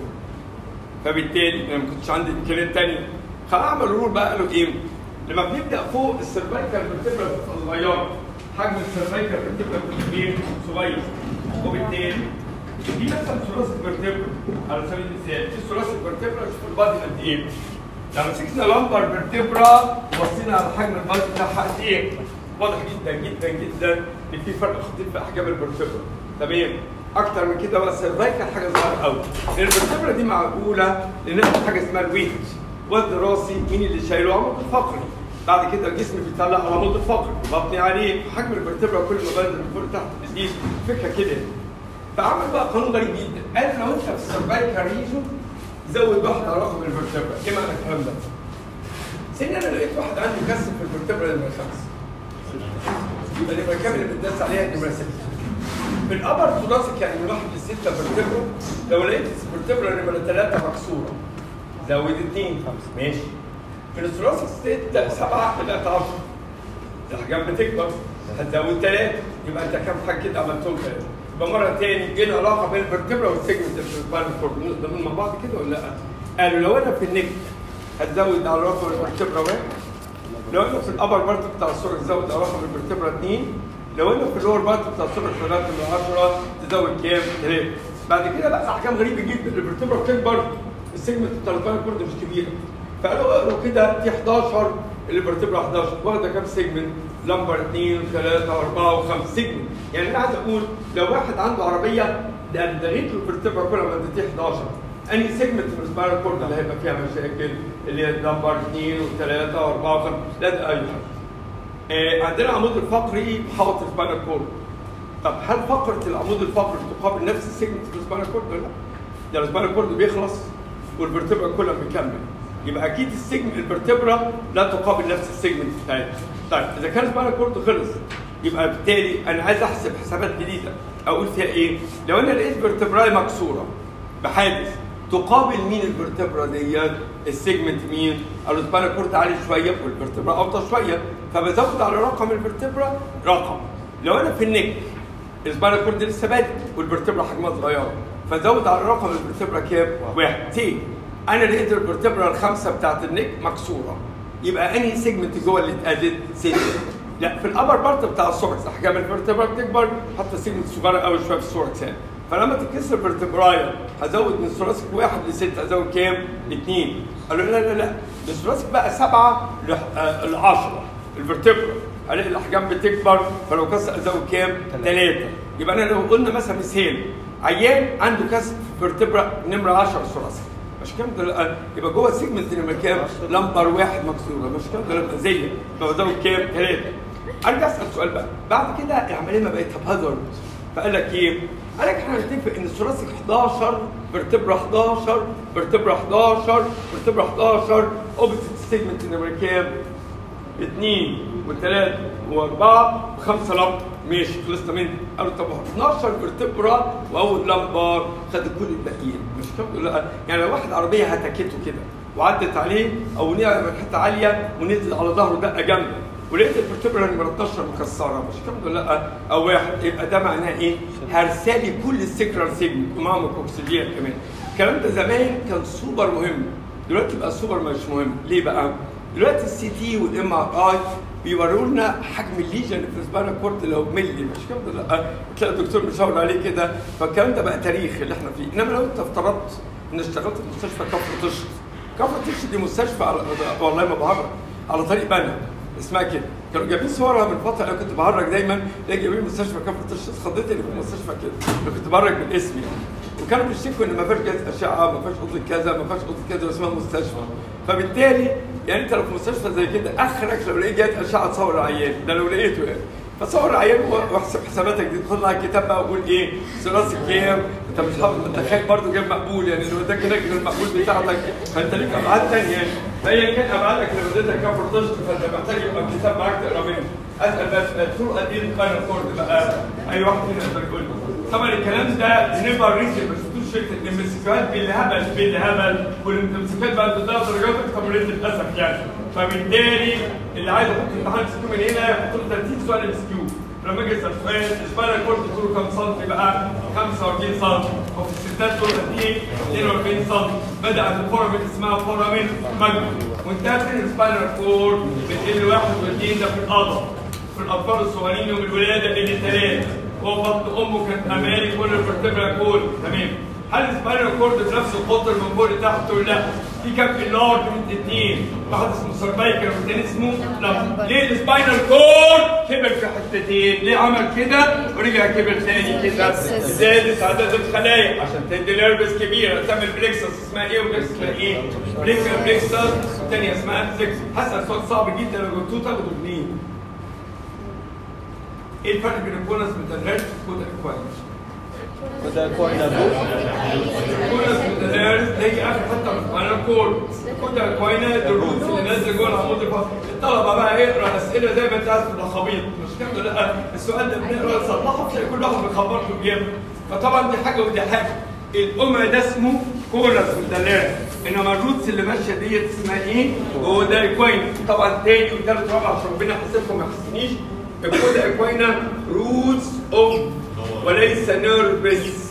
فبالتالي انا ما كنتش عندي امكانيات ثانيه فاعمل رول بقى قالوا ايه؟ لما بنبدا فوق السيرفايكال فيرتبرا بتبقى صغيره حجم السيرفايكال فيرتبرا بيبقى كبير صغير وبالتالي في مثلا ثلاثي فيرتبرا على سبيل المثال في ثلاثي فيرتبرا شوف البادي قد ايه؟ لو مسكنا لمبر فيرتبرا وبصينا على حجم البادي بتاعها قد ايه؟ واضح جدا جدا جدا ان في فرق خطير في احجام الفيرتبرا تمام اكتر من كده بقى السيرفايكال حاجه صغيره قوي لان الفرتبرا دي معقوله لناخد حاجه اسمها الويت وزن راسي مين اللي شايله عمود الفقري بعد كده الجسم بيطلع على العمود الفقري بطني عليه حجم الفرتبرا كل ما بنزل من فوق لتحت بتزيد فكره كده فعمل بقى قانون غريب جدا قال لو انت في السيرفايكال ريجون زود واحد على رقم الفرتبرا ايه معنى الكلام ده؟ سن انا لقيت واحد عنده كسر في الفرتبرا نمره خمسه يبقى نمره كام اللي بتداس عليها نمره سته في الابر ثوراسيك يعني من واحد لسته فيرتبرا لو لقيت الفرتبرا نمره ثلاثه مكسوره زود اثنين خمسه ماشي في الثوراسيك ستة سبعه الى 10 الاحجام بتكبر هتزود ثلاثه يبقى انت كام حاجه كده عملتهم ثلاثه يبقى مره تاني ايه العلاقه بين الفرتبرا والسيجمنت في السباينال كورد نقدر مع بعض كده ولا لا؟ قالوا لو انا في النك هتزود على رقم الفرتبرا واحد لو انا في الابر بارت بتاع الصوره تزود على رقم الفرتبرا اثنين لو انا في اللور بارت بتاع الصوره لغايه من 10 تزود كام؟ ثلاثه بعد كده بقى احكام غريبه جدا الفرتبرا بتكبر السيجمنت بتاع السباينال كورد مش كبيره فقالوا اقروا كده في 11 اللي فيرتبرا 11 واخده كام سيجمنت؟ لمبر 2 و3 و4 و5 سيجمنت يعني انا عايز اقول لو واحد عنده عربيه ده لغيت له الفيرتبرا كلها ما اديتيه 11 انهي سيجمنت في السباينال كورد اللي هيبقى فيها مشاكل اللي هي لمبر 2 و3 و4 و5 لا ده اي حاجه آه عندنا العمود الفقري محوط السباينال كورد طب هل فقره العمود الفقري تقابل نفس السيجمنت في السباينال كورد ولا لا؟ ده السباينال كورد بيخلص والفيرتبرا كلها بيكمل يبقى اكيد السيجمنت الفرتبرا لا تقابل نفس السيجمنت بتاعتها. طيب اذا كان سباينال كورد خلص يبقى بالتالي انا عايز احسب حسابات جديده اقول فيها ايه؟ لو انا لقيت فيرتبراي مكسوره بحادث تقابل مين الفرتبرا ديت؟ السيجمنت مين؟ قالوا سباينال كورد عالي شويه والفرتبرا اوطى شويه فبزود على رقم الفرتبرا رقم. لو انا في النك السباينال كورد لسه بادئ والفرتبرا حجمها صغيره فزود على رقم الفرتبرا كام؟ واحد. تي انا لقيت الفرتبرا الخمسه بتاعت النك مكسوره يبقى انهي سيجمنت جوه اللي اتأذت؟ سيجمنت لا في الابر بارت بتاع السوركس احجام الفرتبرا بتكبر حتى سيجمنت صغيره قوي شويه في السوركس يعني فلما تتكسر الفرتبرايا هزود من ثوراسيك واحد لست هزود كام؟ اثنين قالوا لا لا لا من ثوراسيك بقى سبعه ل 10 الفرتبرا الاقي الاحجام بتكبر فلو كسر ازود كام؟ ثلاثه يبقى انا لو قلنا مثلا مثال عيان عنده كسر في فيرتبرا نمره 10 ثوراسيك مش كام ده يبقى جوه السيجمنت نمره كام؟ لمبر واحد مكسوره مش كام ده لمبر زي فبزود كام؟ ثلاثه ارجع اسال سؤال بقى بعد كده العمليه ما بقت هازارد فقال لك ايه؟ قال لك احنا هنتفق ان الثوراسيك 11 فيرتبرا 11 فيرتبرا 11 فيرتبرا 11 اوبزيت سيجمنت نمره كام؟ اثنين وثلاثة وأربعة وخمسة لمبر ماشي خلصنا منه قالوا طب 12 فيرتبرا وأول لمبر خد كل الباقيين مش كام لا يعني لو واحد عربية هتكته كده وعدت عليه أو نقع من حتة عالية ونزل على ظهره دقة جامدة ولقيت الفيرتبرا نمرة 12 مكسرة مش كام لا أو واحد يبقى ده معناه إيه؟ هرسالي كل السكرال سيجمنت ومعهم الكوكسيديا كمان الكلام ده زمان كان سوبر مهم دلوقتي بقى سوبر مش مهم ليه بقى؟ دلوقتي السي تي والام ار اي بيوروا لنا حجم الليجن اللي في السباينال كورد لو ملي مش كام لا تلاقي الدكتور مشاور عليه كده فالكلام ده بقى تاريخ اللي احنا فيه انما لو انت افترضت ان اشتغلت في مستشفى كفر طشت كفر طشت دي مستشفى على والله ما بهرج على طريق بنا اسمها كده كانوا جايبين صورها من فتره انا كنت بهرج دايما الاقي جايبين مستشفى كفر طشت اتخضيت ان في مستشفى كده انا كنت بهرج بالاسم يعني وكانوا بيشتكوا ان ما فيش جهاز اشعه ما فيش اوضه كذا ما فيش اوضه كذا اسمها مستشفى فبالتالي يعني انت لو في مستشفى زي كده اخرك لو لقيت جهاز اشعه تصور العيان ده لو لقيته يعني فصور العيان واحسب حساباتك دي تدخل على الكتاب بقى وقول ايه ثلاثي كام انت مش حافظ انت خايف برضه جايب مقبول يعني لو ده كده كده المقبول بتاعتك فانت ليك ابعاد ثانيه يعني فايا كان ابعادك لو اديتك كفر طشت فانت محتاج يبقى الكتاب معاك تقرا منه اسال بس الطرق قد ايه القاينه كورد بقى اي واحد فينا يقدر يقول طبعا الكلام ده نيفر ريسيف بس شركه الامسكات بالهبل بالهبل والامسكات بقى بتضيع درجات اكتر من للاسف يعني فبالتالي اللي عايز يحط امتحان سكيو من هنا يحط له 30 سؤال ام سكيو لما اجي اسال سؤال السباينال كورد طوله كام سم بقى 45 سم وفي الستات طوله قد ايه 42 سم بدات الفورامين اسمها فورامين ماجنوم وانتهت من السباينال كورد بتقل 31 ده في القضاء في الاطفال الصغيرين يوم الولاده بين الثلاث وبطن امه كانت امالي كل الفرتبرا كول تمام هل السباينال كورد بنفس القطر من فوق لتحت ولا لا؟ في كام اللارج من اثنين واحد اسمه سيرفايكل والثاني اسمه لا ليه السباينال كورد كبر في حتتين؟ ليه عمل كده ورجع كبر ثاني كده؟ زادت عدد الخلايا عشان تدي نيرفس كبيره تعمل بليكسس اسمها ايه وبليكسس اسمها ايه؟ بليكسس بليكسس والثانيه اسمها سكس هسأل سؤال صعب جدا لو جبتوه تاخدوا اثنين ايه الفرق بين الكونس متدرج والكودا كويس؟ وده كوينة كونس متدرج زي اخر حته من سباينال كورد كودا كوينة الروتس اللي نازله جوه العمود الفقري الطلبه بقى يقرا اسئله زي ما انت عارف في الخبيط مش كده لا السؤال ده بنقرا نصلحه تلاقي كل واحد بيخبرته بجيبه فطبعا دي حاجه ودي حاجه الام ده اسمه كونس متدرج انما الروتس اللي ماشيه ديت اسمها ايه؟ هو ده كوين طبعا تاني وتالت ورابع عشان ربنا يحاسبكم ما يحسنيش الكودا اكوينا روتس اوف وليس نيرفس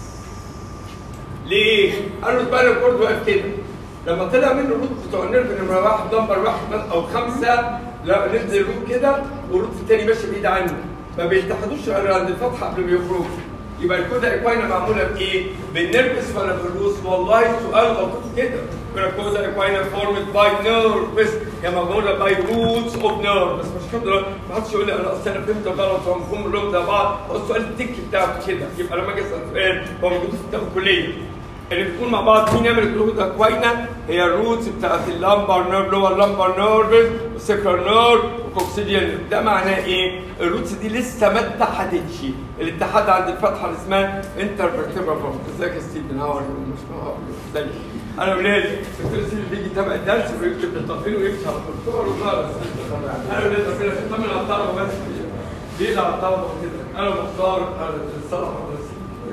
ليه؟ قالوا سباينال كورد واقف كده لما طلع منه الروت بتوع النيرف نمره واحد نمبر واحد او خمسه لا ننزل الروت كده والروت التاني ماشي بعيد عنه ما بيلتحدوش غير عند الفتحه قبل ما يخرجوا يبقى الكودا اكواينا معموله بايه؟ بالنيرفس ولا بالروس؟ والله سؤال غلط كده يبقى الكودا اكواينا فورمد باي نيرفس هي معموله باي روتس اوف نيرف بس مش كده ما حدش يقول لي انا اصل انا فهمت غلط وهم كلهم زي بعض هو السؤال التك بتاعته كده يبقى لما اجي اسال سؤال هو موجود في كتاب الكليه اللي بتكون مع بعض مين يعمل الكلوكودا كوينه هي الروتس بتاعت اللامبر نيرف اللي هو اللامبر نيرف والسكرال نيرف والكوكسيديان ده معناه ايه؟ الروتس دي لسه ما اتحدتش الاتحاد عند الفتحه اللي اسمها انترفيرتبرا فورم ازيك يا ستيفن هاو ار يو مش هاو ازيك انا ولاد الدكتور ستيفن بيجي يتابع الدرس ويكتب التقرير ويمشي على الدكتور وخلاص انا ولاد ربنا يطمن على الطلبه بس بيدعي على الطلبه وكده انا مختار الصراحه بس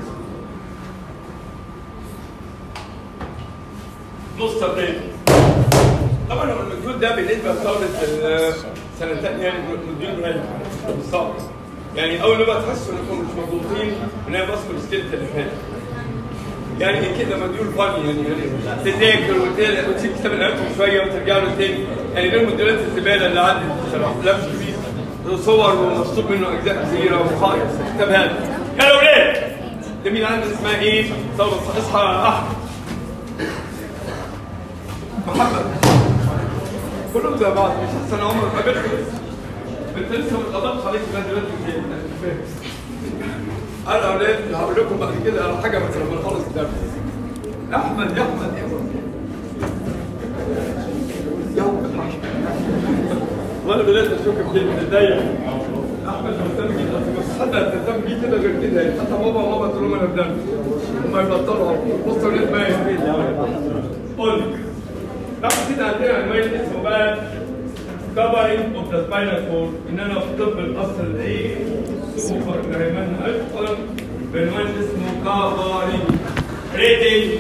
نص تمرين طبعا هو المديول ده بالنسبه لطلبه سنه ثانيه يعني مديول مريح مش صعب يعني اول ما تحسوا انكم مش مضغوطين من هي بصمه السكيلت اللي فات يعني كده مديول فاني يعني يعني تذاكر وت- وتسيب كتاب الاناتومي شويه وترجع له تاني يعني غير مديولات الزباله اللي عدت بصراحه لا مش فيه صور ومشطوب منه اجزاء كثيره وخايف كتاب هذا يا اولاد ده مين عندنا اسمها ايه؟ صوت اصحى يا احمد محمد كلهم زي بعض مش احسن عمر قابلت انت لسه ما اتقبضتش عليك لغايه دلوقتي ازاي أنا مش فاهم انا يا اولاد هقول لكم بعد كده على حاجه بس لما نخلص الدرس يا احمد يا احمد يا احمد يا احمد وانا بدات اشك في كلمه اتضايق احمد مهتم جدا بس حد هتهتم بيه كده غير كده يعني حتى بابا وماما تقول لهم انا في درس هم يبطلوا بصوا يا ولاد باين قول لي بعد كده عندنا عنوان اسمه بقى كفرنج اوف ذا سباينال كورد ان انا في طب الاصل الايه سوبر جريمان ادخل بعنوان اسمه كفرنج ريتنج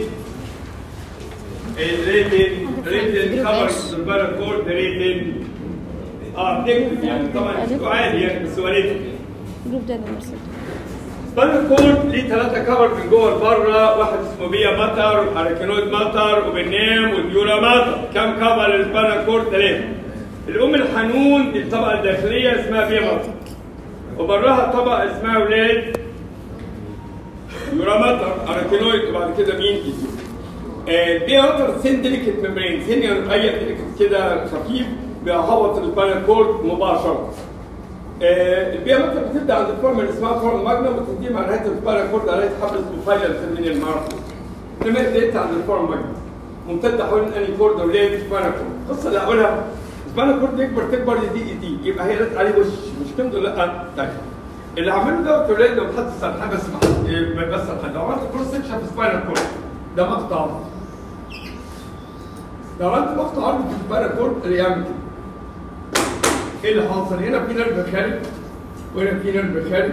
ريتنج ريتنج كفرنج اوف ذا سباينال كورد ريتنج اه بتكتب يعني طبعا مش عادي يعني بس هو ريتنج جروب ده نمبر 6 سباينال كورد ليه ثلاثة كفر من جوه لبره واحد اسمه بيا ماتر اركينويد ماتر وبنام وديورا ماتر كم كفر للسباينال كورد ثلاثة الام الحنون دي الطبقة الداخلية اسمها بيا ماتر وبراها طبقة اسمها ولاد ديورا ماتر اركينويد وبعد كده مين دي آه، بيا ماتر سين ديليكت ميمبرين سين يعني اي ديليكت كده خفيف بيهبط السباينال كورد مباشرة آه، البيئة مثلا بتبدا عند الفورم اللي اسمها فورم ماجنم وتنتهي مع نهايه السباينال كورد على نهايه حبل الفاينل سيرفينيال ماركو انما بدايتها عند الفورم ماجنم ممتده حوالين اني كورد وليه سباينال كورد القصه اللي هقولها سباينال كورد يكبر تكبر يدي دي يبقى هي لازم عليه وش مش كده لا طيب اللي عمله ده في ولاد لو حد سرحان بس ما حد إيه، بس سرحان لو عملت كروس سكشن في سباينال كورد ده مقطع لو عملت مقطع عرض في سباينال كورد اللي يعمل كده ايه اللي حاصل هنا في نيرف خارج وهنا في نيرف خارج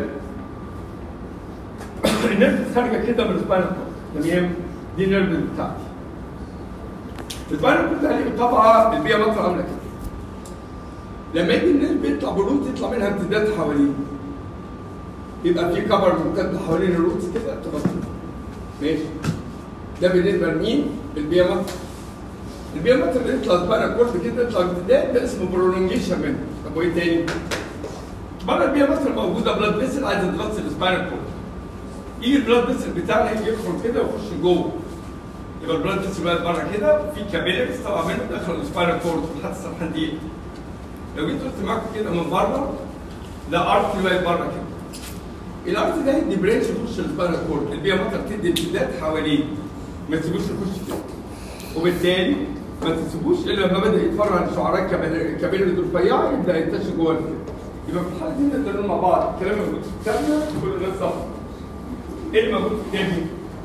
النيرف خارجه كده من السباينال كورد تمام دي النيرف بتاعتي السباينال كورد عليه طبعا البيئه مصر عامله كده لما يجي النيرف يطلع بالروت يطلع منها امتداد حواليه يبقى في كفر ممتد حوالين الروتس كده تغطي ماشي ده بالنسبه لمين؟ البيئه مصر البيئه مصر اللي يطلع سباينال كورد كده يطلع امتداد ده اسمه برولونجيشن منه طب وايه تاني؟ بره البيئه مصر موجوده بلاد فيسل عايزه تغطي السباينال كورد يجي البلاد فيسل بتاعنا يجي يدخل كده ويخش جوه يبقى البلاد فيسل بقى بره كده في كابيلرز طبعا منه داخل السباينال كورد لحد سرحان دي لو جيت قلت معاكم كده من بره لا ارت بقى بره كده الارت ده يدي برانش يخش السباينال كورد البيئه مصر تدي امتداد حواليه ما تسيبوش يخش كده وبالتالي ما تسيبوش الا لما بدا يتفرع عن شعراء كابيلرز رفيعه يبدا ينتشر جوه الكلى. يبقى في الحاله دي نقدر نقول مع بعض الكلام اللي موجود في كتابنا كل الناس صح ايه اللي موجود في كتابي؟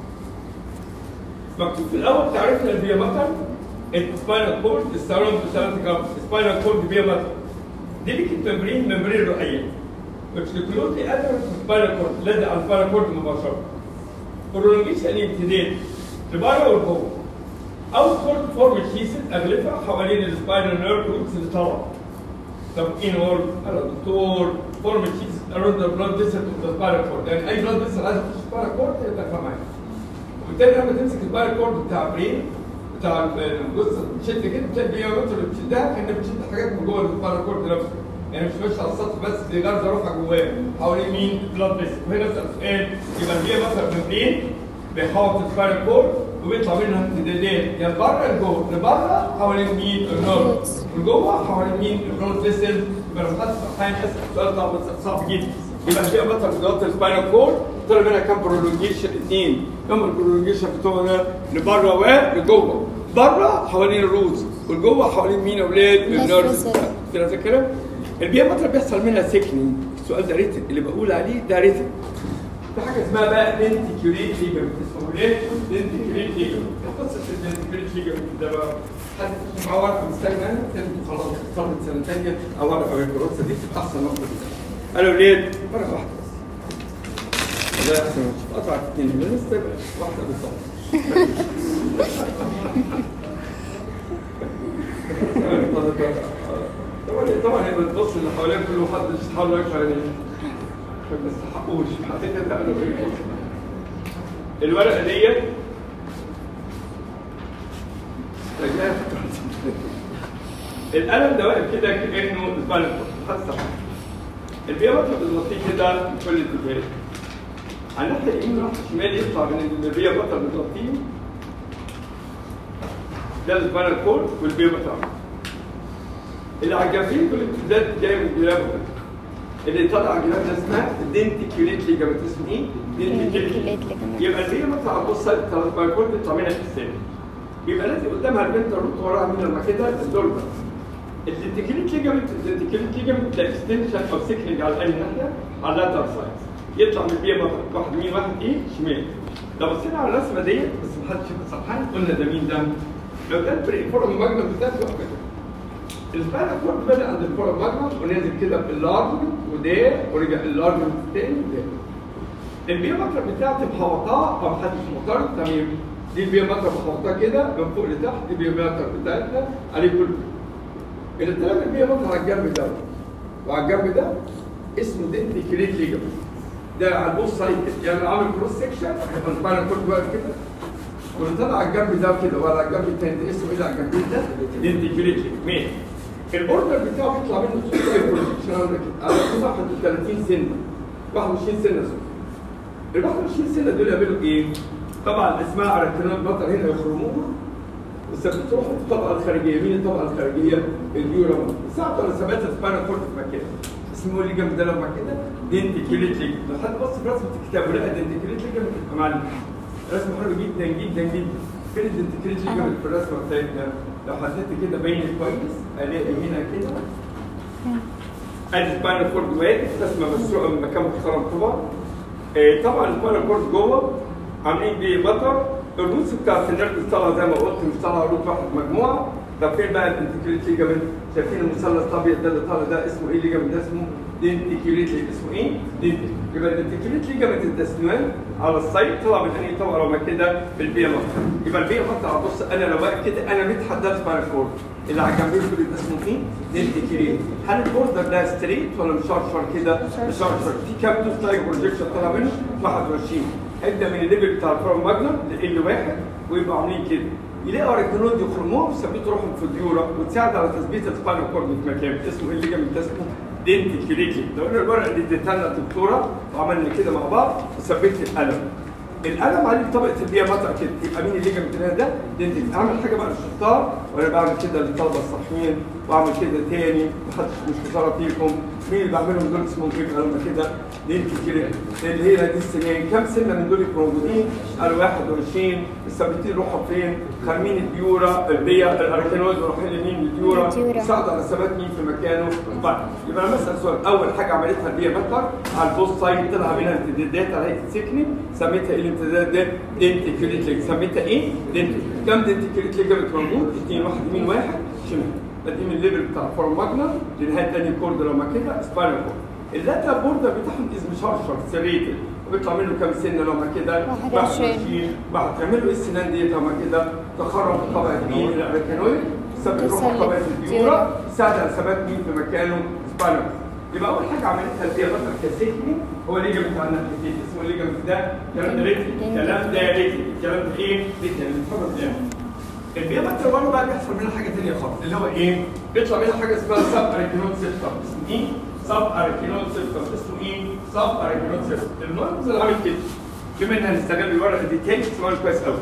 مكتوب في الاول تعريفنا البيا ماتر السباينال كورد الساروند بثلاث جرام سباينال كورد بيا ماتر دي ليك التمرين ممرين الرؤيه which include the other spinal cord لازق على السباينال كورد مباشره برولونجيشن يعني امتداد لبره ولجوه او كورد فورم شيسل اغلفها حوالين السباينال نيرف روتس اللي طالعه طب ان اور انا دكتور فورم تشيز اراوند ذا بلاد فيسل تو ذا سباينال كورد يعني اي بلاد فيسل عايز تخش سباينال كورد يبقى فاهم معايا وبالتالي لما تمسك السباينال كورد بتاع برين بتاع الجثه تشد كده تشد بيها وتر بتشدها كانك بتشد حاجات من جوه السباينال كورد نفسه يعني مش ماشي على السطح بس دي غرزه رافعه جواه حوالين مين؟ بلاد فيسل وهنا اسال سؤال يبقى هي مثلا في برين بيحاول السباينال كورد وبيطلع منها امتدادات يا لبره لجوه لبره حوالين مين؟ النور لجوه حوالين مين؟ البلاد فيسل يبقى لو خدت امتحان اسال السؤال ده صعب جدا يبقى فيها مثلا جوه السباينال كورد طلع منها كام برولونجيشن اثنين كام البرولونجيشن بتوعنا لبره ولجوه بره حوالين الروز والجوه حوالين مين يا اولاد؟ النيرفز كده زي كده البيئه مطلع بيحصل منها سيكنينج السؤال ده ريتن اللي بقول عليه ده ريتن في حاجه اسمها بقى دنتيكيوليت ليجمنت اسمه ايه؟ دنتيكيوليت ليجمنت قصه الدنتيكيوليت ليجمنت ده بقى حد معاه ورقه مستنى انتوا خلاص طلبت سنه ثانيه او ورقه من الدراسه دي تبقى احسن نقطه دي قالوا ليه؟ ورقه واحده بس ده احسن قطعت اثنين من لسه تبقى واحده بالظبط طبعا طبعا هي بتبص اللي حواليها كل حد يتحرك يعني ما تستحقوش حطيت تعملوا ايه الورقه ديت القلم ده واقف كده كانه سباينال كورد حتى البيئه واقفه بتغطيه كده من كل الاتجاهات على الناحيه اليمين والناحيه الشمال يطلع من البيئه واقفه بتغطيه ده السباينال كورد والبيئه واقفه اللي على الجنبين كل الامتداد جاي من الجراب اللي طالع على الجراب ده اسمها دنتيكيوليت ليجامنت اسمه ايه؟ دنتيكيوليت ligament. يبقى البيئه مطلع على البص سايد بتاع السباينال كورد بيطلع منها السن يبقى لازم قدامها البنت روت وراها مين لما كده الدولبر الدنتيكيوليت ليجامنت الدنتيكيوليت ليجامنت ده اكستنشن او سيكلينج على اي ناحيه على اللاتر سايد يطلع من البيئه مطلع واحد يمين واحد ايه شمال لو بصينا على الرسمه ديت بس ما حدش يبقى سرحان قلنا ده مين ده؟ لو ده البري فورم الماجنم بتاعته واقف كده السباينال كورد بدأ عند الفورم ماجنم ونزل كده باللارجمنت وده ورجع اللارجمنت تاني وده البيومتر بتاعتي محوطاه او محدش معترض تمام دي البيومتر محوطاه كده من فوق لتحت دي البيومتر بتاعتنا عليه كل اللي طلع البيومتر على الجنب ده وعلى الجنب ده اسمه دنتيكريت ليجمنت ده على البوست سايد كده يعني عامل كروس سكشن السباينال كورد واقف كده واللي طلع على الجنب ده كده ولا على الجنب التاني ده اسمه ايه اللي على الجنب ده؟ دنتيكريت ليجمنت ماشي البوردر بتاعه بيطلع منه سوبر بروجكشن على 31 سنه 21 سنه سوري ال 21 سنه دول يعملوا ايه؟ طبعا اسمها على الكلام البطل هنا يخرموها والثبت تروح الطبقه الخارجيه مين الطبقه الخارجيه؟ اليورا ساعه ولا ثبات السباينال كورد في مكان اسمه اللي جنب ده لما كده دنتيكيوليت ليج لو حد بص في رسمه الكتاب ولقى دنتيكيوليت ليج يا معلم رسمه حلوه جدا جدا جدا فين الدنتيكيوليت ليج في الرسمه بتاعتنا؟ لو حطيت كده بين كويس الاقي هنا كده ادي سباينال كورد واقف رسمه مسروقه من مكان محترم طبعا آه، طبعا السباينال كورد جوه عاملين بيه مطر الروس بتاعت النرد طالعه زي ما قلت مش طالعه روت واحد مجموعه طب فين بقى الانتيكريت ليجامنت شايفين المثلث الابيض ده اللي طالع ده اسمه ايه ليجامنت ده اسمه دنتيكريت ليجامنت اسمه ايه؟ دنتي يبقى الدنتيكريت ليجامنت التسنوان على السايد طلع من انهي طبقه لو ما كده بالبيئه مطر يبقى البيئه مطر بص انا لو واقف كده انا متحدى سباينال كورد اللي على الجنبين كل ده اسمه ايه؟ دنتيكريت هل البوردر ده ستريت ولا مشرشر كده؟ مشرشر في كام تو ستايل بروجيكشن طالع منه 21 ابدا من الليفل بتاع الفرام ماجنم ل واحد ويبقوا عاملين كده يلاقوا ريتينود يخرموهم ويثبتوا روحهم في الديورا وتساعد على تثبيت السباينال كورد في مكان اسمه ايه اللي جنب ده اسمه دنتي كليكي لو قلنا الورقه دي اديتها لنا الدكتوره وعملنا كده مع بعض وثبت القلم القلم عليه طبقه البيئه مطر كده يبقى مين اللي جنب هنا ده دنتي اعمل حاجه بقى للشطار وانا بعمل كده للطلبه الصحيين واعمل كده تاني محدش مش خساره فيكم مين اللي بعملهم دول اسمهم ايه لما كده دنتي كده اللي هي دي السنين كم سنه من دول يبقوا موجودين؟ قالوا 21 الثابتين روحوا فين؟ خارمين الديورا اللي هي الاركينويد ورايحين لمين الديورا الديورا. ساعدوا على ثبات مين في مكانه طيب يبقى انا بسال سؤال اول حاجه عملتها اللي هي مطر على البوست سايد طلع منها امتدادات على هيئه سكني سميتها ايه الامتدادات ده؟ دنتيكوليت سميتها ايه؟ دنتي كم دنتيكوليت ليجمنت موجود؟ اثنين واحد يمين واحد شمال ادي من الليفل بتاع الفورم ماجنا لنهايه تاني كورد لما كده سباينال كورد اللاتا بوردر بتاعهم از مشرشر سريتد وبيطلع منه كام سنه لما كده 21. بعد تعمل له ايه السنان ديت لما كده تخرج في طبقه مين الاركانويد ثبت روح تسلك. طبقه الديورا ساعد على ثبات مين في مكانه سباينال يبقى اول حاجه عملتها اللي هي مثلا كسيكني هو الليجمنت عندنا في اسمه الليجمنت ده كلام ده ريتي كلام ده ريتي الكلام ده ايه؟ ريتي يعني بتفرج يعني البيامتر برضه بقى بيحصل منها حاجه ثانيه خالص اللي هو ايه؟ بيطلع منها حاجه اسمها سب اركينوت سيستم اسمه ايه؟ سب اركينوت سيستم اسمه ايه؟ سب اركينوت سيستم المهم اللي عامل كده بما ان هنستغل الورقه دي تاني تسمعوا كويس قوي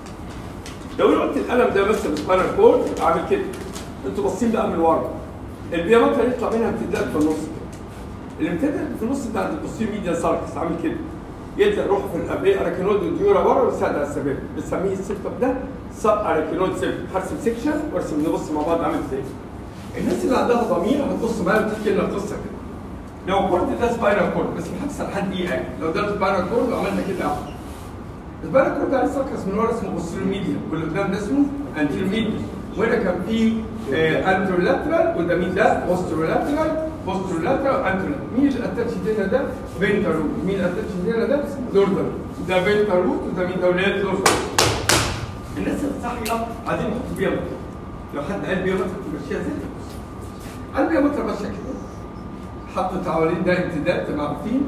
لو انا قلت القلم ده مثلا سباينال كورد عامل كده انتوا باصين بقى من ورا البيامتر يطلع منها امتداد في النص كده الامتداد في النص بتاع البوستير ميديا ساركس عامل كده يبدا روح في الابري اراكينود والديورا ورا ويساعد على السباب بنسميه السيت اب ده سب اراكينود سيب هرسم سيكشن وارسم نبص مع بعض عامل ازاي الناس اللي عندها ضمير هتبص معايا وتحكي لنا القصه كده لو كورد ده سباينال كورد بس محدش حد ايه يعني لو ده سباينال كورد وعملنا كده اهو السباينال كورد عليه ساركس من ورا اسمه بوستيريور ميديا واللي قدام ده اسمه انتيريور ميديا وهنا كان في انترولاترال وده مين ده؟ بوسترولاترال بوسترولاترال انترولاترال مين اللي اتاتش هنا ده؟ فينتر روت مين اللي اتاتش هنا ده؟ دوردر ده فينتر روت وده مين ده ولاد دوردر الناس الصحيحه عايزين يحطوا بيها متر لو حد قال بيها متر تمشيها زي قال بيها متر ماشيه كده حطت حوالين ده امتداد تبقى عارفين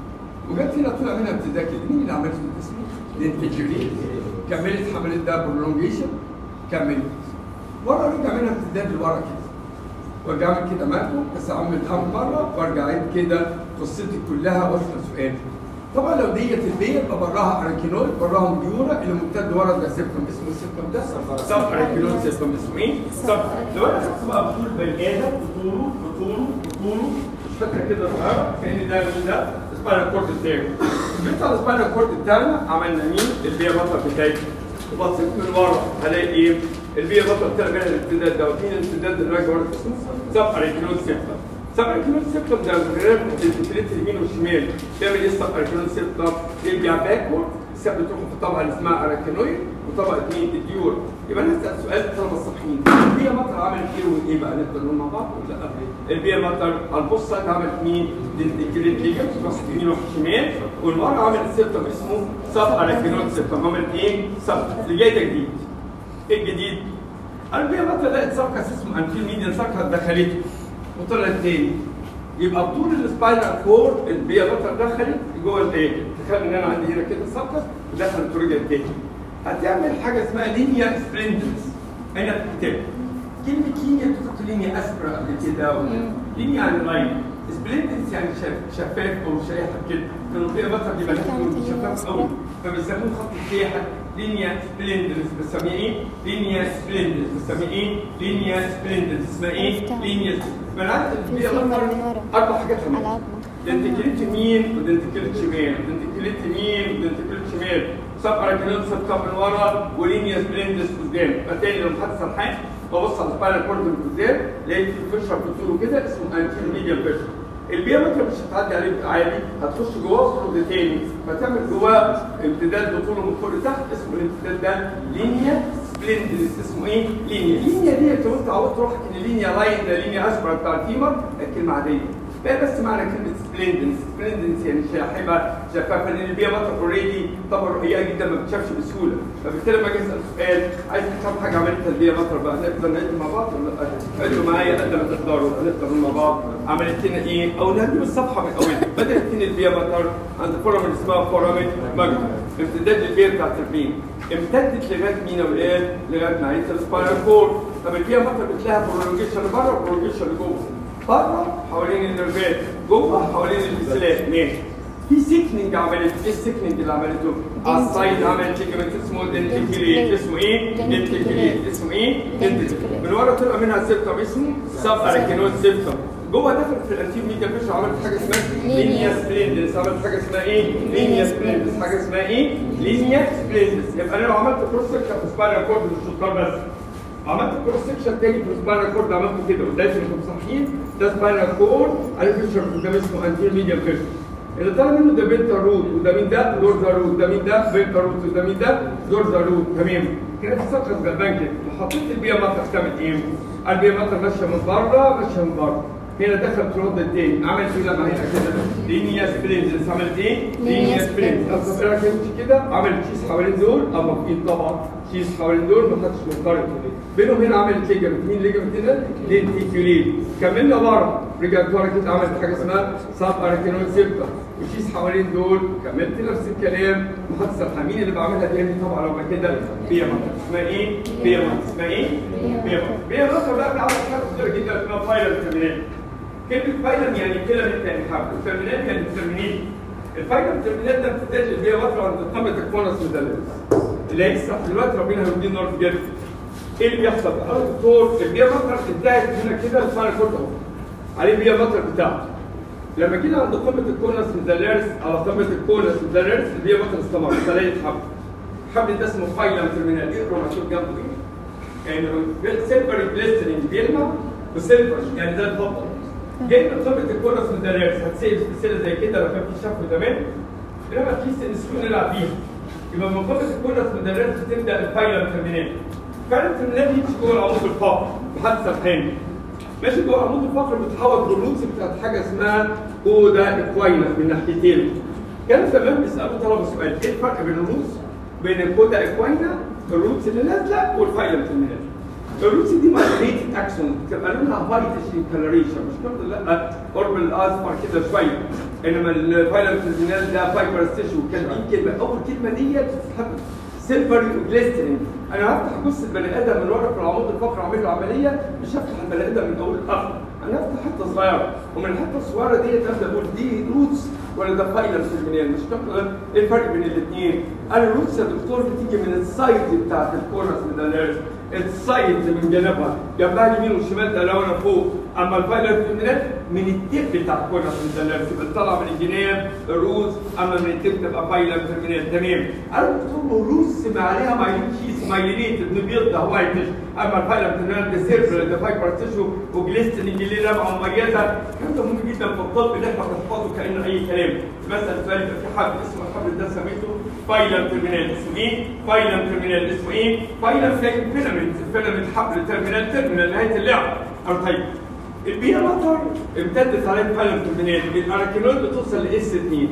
وجت هنا طلع منها امتداد كده مين اللي عملت ده اسمه؟ الانتجريت كملت حملت ده برولونجيشن كملت ورا رجع منها امتداد لورا كده وارجع اعمل كده معاكم بس اعمل اعمل مره وارجع اعيد كده قصتي كلها واسال سؤال طبعا لو ديت البيت براها اركينول براها ديورا اللي ممتد ورا ده سيبتم اسمه السيبتم ده سب اركينول سيبتم اسمه ايه؟ سب لو انا خدت بقى بطول بني ادم بطوله بطوله بطوله مش فاكره كده صغيره كان ده من ده السباينال كورد بتاعي بيطلع السباينال كورد بتاعنا عملنا مين؟ البيا بطل بتاعي وبصيت من ورا هلاقي ايه؟ البيئه بطل طلع منها الامتداد ده ومين الامتداد اللي راجع ورا اسمه سب اركينول سيبتم سب اركينول سيبتم ده غير الفلتريت اليمين والشمال بيعمل ايه السب اركينول سيبتم؟ يرجع باكورد السب بتروح في الطبقه اللي اسمها اراكينويد وطبقه مين؟ الديور يبقى نسال سؤال طالما الصحيين البيئه مطر عملت ايه وايه بقى نقدر نقول مع بعض ولا لا؟ البيئه مطر على البوست سايد عملت مين؟ الانتجريت ليجمنت راحت يمين وشمال والمره عملت سيبتم اسمه سب اركينول سيبتم عملت ايه؟ سب اللي جاي ده جديد ايه الجديد؟ البيئة مثلا لقت سركس اسمه انتيل ميديان سركس دخلته وطلعت تاني يبقى بطول السباينال كور البيئة مثلا دخلت جوه الايه؟ تخيل ان انا عندي هنا كده سركس ودخلت ورجعت تاني هتعمل حاجة اسمها لينيا سبلندنس هنا في الكتاب كلمة لينيا تحط لينيا اسبرا قبل كده لينيا يعني لاين سبلندنس يعني شف- شفاف او شريحة كده كانوا البيئة مثلا بيبقى لازم شفاف قوي فبيسموه خط السياحة لينيا سبلندنس بنسميه ايه؟ لينيا سبلندنس بنسميه ايه؟ لينيا سبلندنس اسمها ايه؟ عرفتها. لينيا بنات البيئة في فيلم مثلا من ورا. اربع حاجات على هنا عظمة. دنتكليت يمين ودنتكليت شمال دنتكليت يمين ودنتكليت شمال سب اركينوس سب من ورا ولينيا سبلندس قدام فتاني لو محدش سرحان ببص على السباينال كورد من قدام لقيت في فيشر بتقوله كده اسمه انتير ميديال فيشر البيئة مثلا مش هتعدي عليه عادي هتخش جواه وتخرج تاني فتعمل جواه امتداد بطوله من فوق لتحت اسمه الامتداد ده لينيا سبلندس اسمه ايه؟ لينيا لينيا دي لو انت عودت روحك ان لينيا لاين ده لينيا اسبرا بتاع الفيمر كلمه عاديه بقى بس معنى كلمه سبلندنس سبلندنس يعني شاحبه شفافه لان البيئه مطر اوريدي طبعا رقيقه جدا ما بتشافش بسهوله فبالتالي لما اجي اسال سؤال عايز تفهم حاجه عملتها البيئه مطر بقى نقدر نعد مع بعض ولا لا؟ عدوا معايا قد ما تقدروا نقدر نقول مع بعض عملت لنا ايه؟ او نهدم الصفحه من اولها بدات تني البيئه مطر عند فورامين اسمها فورامين مجد امتداد البيئه بتاعت البين امتدت لغايه مين يا ولاد؟ لغايه نهايه السباينال كورد طب البيئه مطر بتلاقيها برولونجيشن بره برولونجيشن لجوه بره حوالين النرفات جوه حوالين السلاح ماشي في سيكننج عملت ايه السيكننج اللي عملته؟ على السايد عملت ليجمنت اسمه دنتيكليت اسمه ايه؟ دنتيكليت اسمه ايه؟ دنتيكليت من ورا طلع منها سيبتم اسمه سب اركينوت سيبتم جوه دخلت في الانتيم ميديا فيش عملت حاجه اسمها لينيا سبلندس عملت حاجه اسمها ايه؟ لينيا سبلندس حاجه اسمها ايه؟ لينيا سبلندس يبقى انا لو عملت كروس سكشن في سباينال كورد مش شطار بس عملت كروس سكشن تاني في سباينال كورد عملته كده قدام انتم صحيين ده سباينال كورد عليه فيشر قدام اسمه انتير ميديا فيشر اللي طالع منه ده بنتا روت وده مين ده دورزا روت ده مين ده بنتا روت وده مين ده دورزا روت تمام كده في سقط غلبان كده وحطيت البيئه مطر تعمل ايه؟ البيئه مطر ماشيه من بره ماشيه من بره هنا دخل ترد التاني عملت ايه لما هنا كده لينيا سبرينز عملت ايه؟ لينيا سبرينز طب ايه رايك كده عملت تشيز حوالين دول اه مفيد طبعا شيس حوالين دول ما حدش منقرض بينهم هنا عملت ليجمنت مين ليجمنت هنا؟ لينتيكيوليت كملنا ورا رجعت ورا كده عملت حاجه اسمها ساب اركينويد سيبتا وشيس حوالين دول كملت نفس الكلام محادثه الحمين اللي بعملها دي طبعا لو كده بيا مطر اسمها ايه؟ بيا مطر اسمها ايه؟ بيا مطر بيا مطر بقى بتعمل حاجه كتير جدا اسمها فايلر ترمينال كلمه فايلر يعني كلمه يعني حرف الترمينال يعني ترمينيت الفاينل ترمينال ده بتحتاج البيئه فتره عند قمه الكونس ميداليز اللي هيسرح دلوقتي ربنا هيوديه نار جدا ايه اللي بيحصل؟ انا دكتور البيئه فتره انتهت هنا كده الفاينل كورد اهو عليه البيئه فتره بتاعته لما جينا عند قمه الكونس ميداليرس على قمه الكونس ميداليرس البيئه فتره استمرت خلايا حبل الحبل ده اسمه فايلم ترمينال اقرا مكتوب جنبه ايه؟ يعني سيلفر جليسترين بيلمع وسيلفر يعني زي الفضه جاي من قمه الكونس ميداليرس هتسيب سلسله زي كده لو كان في شفه زمان انما في سنسكون نلعب بيها يبقى من قمه الكونس ميداليرس بتبدا الفايلم ترمينال الفايلم ترمينال دي جوه العمود الفقري محدث الحين ماشي جوه العمود الفقري بتحول بالروتس بتاعت حاجه اسمها كودا اكوينا من ناحيتين كان زمان بيسالوا طلبه سؤال ايه الفرق بين الروتس بين الكودا اكوينا الروتس اللي نازله والفايلم ترمينال الروتس دي مايجريتد اكسون بتبقى لونها وايت كلريشن مش كده لا قرب الاصفر كده شويه انما الفايلم ترمينال ده فايبر تيشو كان دي كلمه اول كلمه ديت سيلفر جليسترين انا هفتح جثه البني ادم من ورا في العمود الفقري اعمل له عمليه مش هفتح البني ادم من اول لاخر انا هفتح حته صغيره ومن الحته الصغيره ديت ابدا اقول دي روتس ولا ده فايلم ترمينال مش فاهم ايه الفرق بين الاثنين انا الروتس يا دكتور بتيجي من السايد بتاعت الكورنس ميداليرس السايد من جنبها جنبها اليمين والشمال ده لو انا فوق اما الفايلر ترمينال من التيب بتاع الكورنس ميداليرس بتطلع من الجناب الروز اما من التيب تبقى فايلر ترمينال تمام انا دكتور روز ما عليها مايليتشيس مايلينيت ابن بيض ده وايتش اما الفايلر ترمينال ده سيرفر ده فايبر تيشو وجليستين اللي ليه ربعه مميزه الكلام ده مهم جدا في الطب اللي احنا بنحفظه كانه اي كلام مثلا سؤال في حبل اسمه الحبل ده سميته فايلم ترمينال اسمه ايه؟ فايلم ترمينال اسمه ايه؟ فايلم فلاجن فيلامنت فيلامنت حبل ترمينال ترمينال نهايه اللعبه أو طيب البيئه مطر امتدت عليه فايلم ترمينال الاركينول بتوصل لاس 2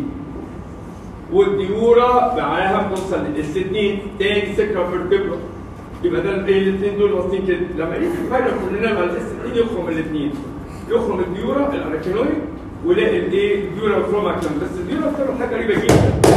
والديورا معاها بتوصل لاس 2 تاني سكره فيرتبرا يبقى ده الاثنين دول واصلين كده لما يجي الفايلم ترمينال على الاس 2 يخرم الاثنين يخرم الديورا الاركينويد ولاقي الايه الديورا كروماكتم بس الديورا بتعمل حاجه غريبه جدا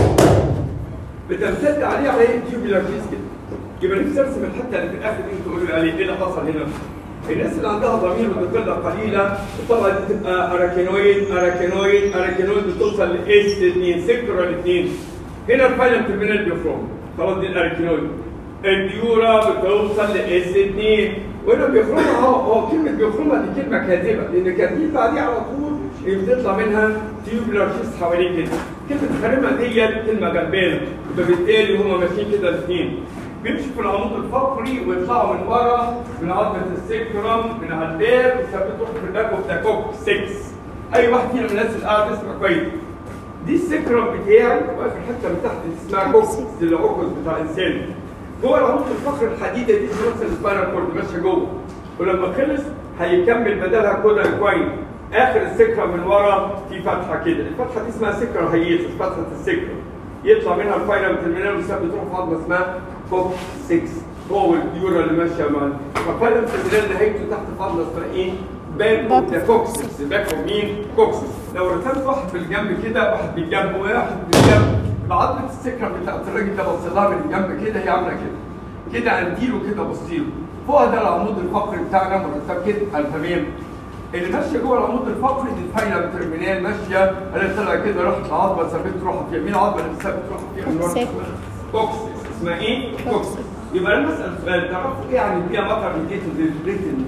بتمتد عليه على تيوبولار فيس كده يبقى نفسي ارسم الحته اللي في الاخر دي تقولوا لي عليه ايه اللي حصل هنا الناس اللي عندها ضمير متقلة قليلة الطبقة دي تبقى أراكينويد أراكينويد أراكينويد بتوصل لإس 2 سكرال 2 هنا الفايلم ترمينال بيخرم خلاص دي الأراكينويد الديورا بتوصل لإس 2 وهنا بيخرمها هو هو كلمة بيخرمها دي كلمة كاذبة لأن كانت دي بعديها على طول بتطلع منها تيوبولار فيس حوالين كده كلمة خارمة ديت كلمة جنبنا فبالتالي هما ماشيين كده الاثنين بيمشوا في العمود الفقري ويطلعوا من ورا من عظمة السكرم من على الباب ويثبتوا في الباك اوف ذا كوك 6 أي واحد فينا من الناس اللي قاعد يسمع كويس دي السكرم بتاعي واقف الحتة من تحت دي اسمها كوكس دي العكس بتاع الإنسان جوه العمود الفقري الحديدة دي اسمها السباينال كورد ماشية جوه ولما خلص هيكمل بدلها كودا كوين اخر السكره من ورا في فتحه كده الفتحه دي اسمها سكره هيئه فتحه السكره يطلع منها الفاينل ترمينال ويثبت روح في عظمه اسمها كوك 6 هو الديورا اللي ماشيه مع فالفاينل ترمينال نهايته تحت في عظمه اسمها ايه؟ باك اوف ذا كوكسس باك اوف مين؟ كوكسس لو رسمت واحد بالجنب كده واحد بالجنب وواحد بالجنب بعضمه السكره بتاعت الراجل ده بص لها من الجنب كده هي عامله كده كده انتيله كده بصيله فوق ده العمود الفقري بتاعنا مرتب كده الفمين اللي ماشيه جوه العمود الفقري دي الفاينل ترمينال ماشيه انا طلع كده راحت العظمه ثبت روحها فيها مين العظمه اللي ثبت روحها فيها من ورا كوكسس اسمها ايه؟ كوكسس يبقى انا بسال سؤال تعرفوا ايه يعني البيئه مطر من جيت ريتن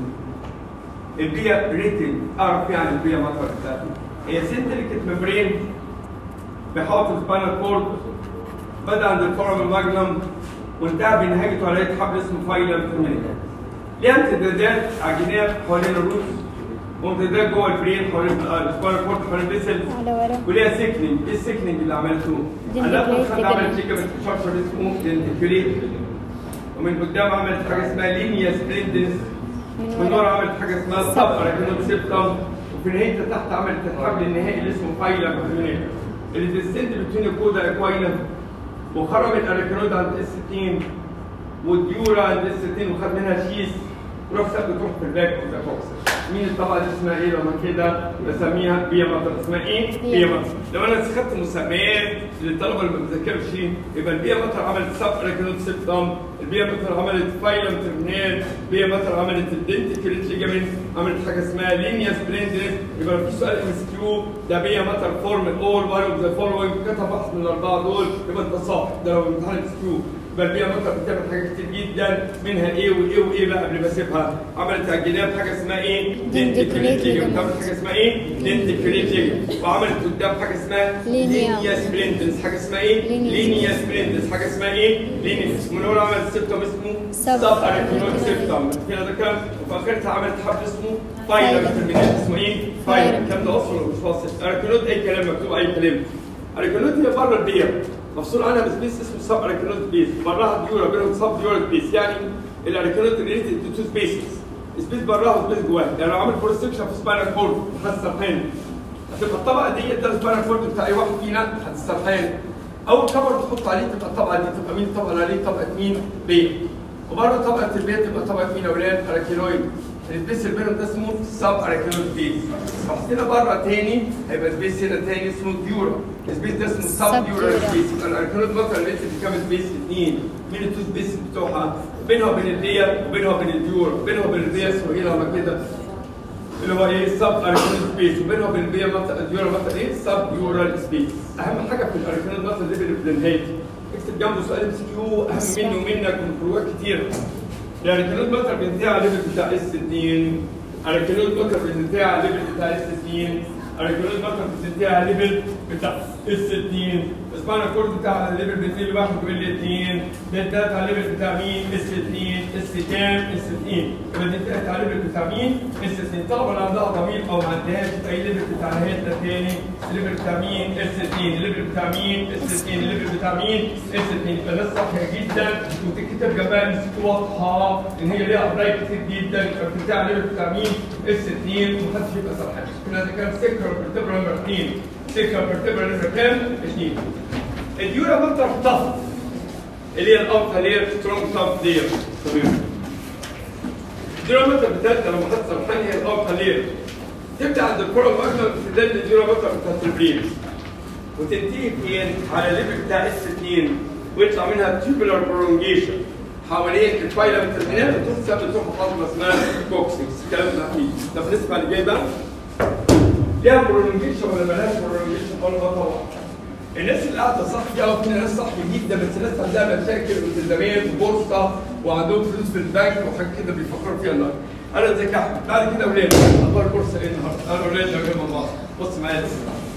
البيئه ريتن اعرف يعني البيئه مطر بتاعتي هي سنتريكت ممبرين بيحوط السباينال كورد بدا عند الفورم الماجنم وانتهى بنهايته على حبل اسمه فايلم ترمينال ليها امتدادات على الجناب حوالين الروس وامتداد جوه البرين حوالين السباينال كورد حوالين البسل على ورا وليها سيكنينج ايه السيكنينج اللي عملته؟ انا دنتيكوليت خد عملت ليجامنت شرشر اسمه دنتيكوليت ومن قدام عملت حاجه اسمها لينيا سبلندنس من ورا عملت حاجه اسمها سب اراكينوت سيبتم وفي نهايتها تحت عملت الحبل النهائي اللي اسمه فايلم ترمينال اللي ديستند بتوين الكودا اكوايلم وخرج الاراكينويد عند اس 60 والديورا عند اس 2 وخد منها شيس وراح ساب تروح في الباك اوف ذا كوكس مين الطبقه دي اسمها ايه لما كده بسميها بيا مطر اسمها ايه؟ بيا مطر لو انا خدت مسميات للطلبه اللي ما بتذاكرش يبقى البيا مطر عملت سب اركنوت سيبتم البيا مطر عملت فايلم ترمينال البيا مطر عملت الدنتيكريت ليجامنت عملت حاجه اسمها لينيا سبلندرس يبقى لو في سؤال ام اس كيو ده بيا مطر فورم اول وان اوف ذا فولوينج كتب واحد من الاربعه دول يبقى انت صح ده لو امتحان ام اس كيو يبقى البيئة مطر بتعمل حاجات كتير جدا منها ايه وايه وايه بقى قبل ما اسيبها عملت على الجناب حاجه اسمها ايه؟ دنتيكريت ليجامنت عملت حاجه اسمها ايه؟ دنتيكريت ليجامنت وعملت قدام حاجه اسمها لينيا. لينيا سبلندرس حاجه اسمها ايه؟ لينيا. لينيا سبلندرس حاجه اسمها ايه؟ لينيا من اول عملت سيبتوم اسمه سب سب اركنوت سيبتوم كده ده كلام وفي اخرتها عملت حبل اسمه فايلم ترمينال اسمه ايه؟ فايلم فايلم. الكلام ده اصلا مش فاصل اركنوت اي كلام مكتوب اي كلام اركنوت هي بره البيئه مفصول عنها بسبيس اسمه سب اركنوت بيس براها ديورا بينهم سب ديورا بيس يعني الاركنوت ريليتد تو تو سبيسز سبيس براها وسبيس جواها يعني لو عمل فور سكشن في سباينال كورد هتسرحان هتبقى الطبقه دي ده السباينال كورد بتاع اي واحد فينا هتسرحان اول كفر تحط عليه تبقى الطبقه دي تبقى مين الطبقه اللي عليه طبقه مين بي وبره طبقه البي تبقى طبقه مين يا اولاد اراكينويد السبيس اللي بينهم ده اسمه سب اراكينويد بيس بحطينا بره تاني هيبقى سبيس هنا تاني اسمه ديورا السبيس ده اسمه سب ديورا Subdural. سبيس يبقى الاراكينويد مثلا اللي في كام سبيس اثنين مين التو سبيس بتوعها بينها وبين الديا وبينها وبين الديورا بينها وبين الديا اسمه ايه لما كده اللي هو ايه سب اركنال سبيس وبينها وبين البيئه مثلا الديورال مثلا ايه سب ديورال سبيس اهم حاجه في الاركنال مثلا دي بالبلانهات اكتب جنبه سؤال ام سي كيو اهم مني ومنك ومن فروقات كتير الاركنال مثلا بينتهي على الليفل بتاع اس 2 الاركنال مثلا بينتهي على الليفل بتاع اس 2 الاركنال مثلا بتنتهي على الليفل بتاع اس 2 اسمعنا الكورد بتاع الليفل بتنتهي لواحد وبين الاثنين ده انتهت على الليفل بتاع مين اس 2 اس كام اس 2 يبقى دي انتهت على الليفل بتاع مين اس 2 الطلبه اللي عندها ضمير او ما عندهاش في اي ليفل بتاع الهيد ده تاني الليفل بتاع مين اس 2 الليفل بتاع مين اس 2 الليفل بتاع مين اس 2 يبقى ده صح جدا وتكتب جنبها ام سي واضحه ان هي ليها قرايه كتير جدا يبقى بتاع الليفل بتاع مين اس 2 ومحدش يبقى سرحان كده ده كان سكر فيرتبرا نمبر 2 سكر فيرتبرا نمبر كام؟ 2 اليورا مطر طف اللي هي الأوطة اللي هي سترونج طف دي تمام اليورا مطر بتاعتنا لما حد سرحان هي الأوطة ليه تبدأ عند الكرة المؤكدة بتدل اليورا مطر بتاعت البرين وتنتهي فين على الليفل بتاع اس 2 ويطلع منها tubular prolongation حوالين الفايلم ترمينال وتنسى بتروح خطوه اسمها كوكسكس الكلام ده اكيد طب نسمع اللي جاي بقى ليها برولونجيشن ولا مالهاش برولونجيشن ولا اه طبعا الناس اللي قاعده صح دي اه في ناس صح جدا بس ناس عندها مشاكل والتزامات وبورصه وعندهم فلوس في البنك وحاجات كده بيفكروا فيها النهارده انا زي احمد بعد كده اولاد اخبار البورصه ايه النهارده؟ انا اولاد لو جنب بعض بص معايا بس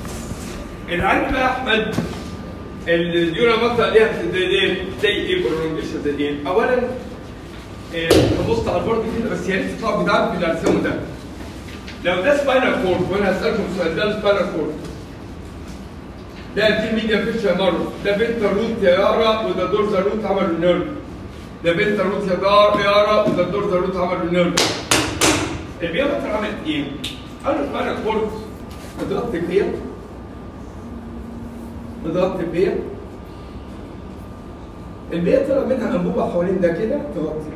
العلم بقى احمد اليورا مطلع ليها امتدادات زي ايه برولونجيشن زي ايه؟ اولا إيه، ببص على البورد كده بس يا ريت تطلعوا جدعان في اللي هرسمه ده لو ده سباينال كورد وانا هسالكم سؤال ده السباينال كورد ده التيم ميديا فيش يا مارو ده فينتر روت يا يارا وده دورزا روت عملوا النيرف ده فينتر روت يا دار يارا وده دورزا روت عملوا النيرف البيوتر عملت ايه؟ قالوا سباينال كورد متغطي بيها متغطي بيها البيئة طلع منها أنبوبة حوالين ده كده تغطي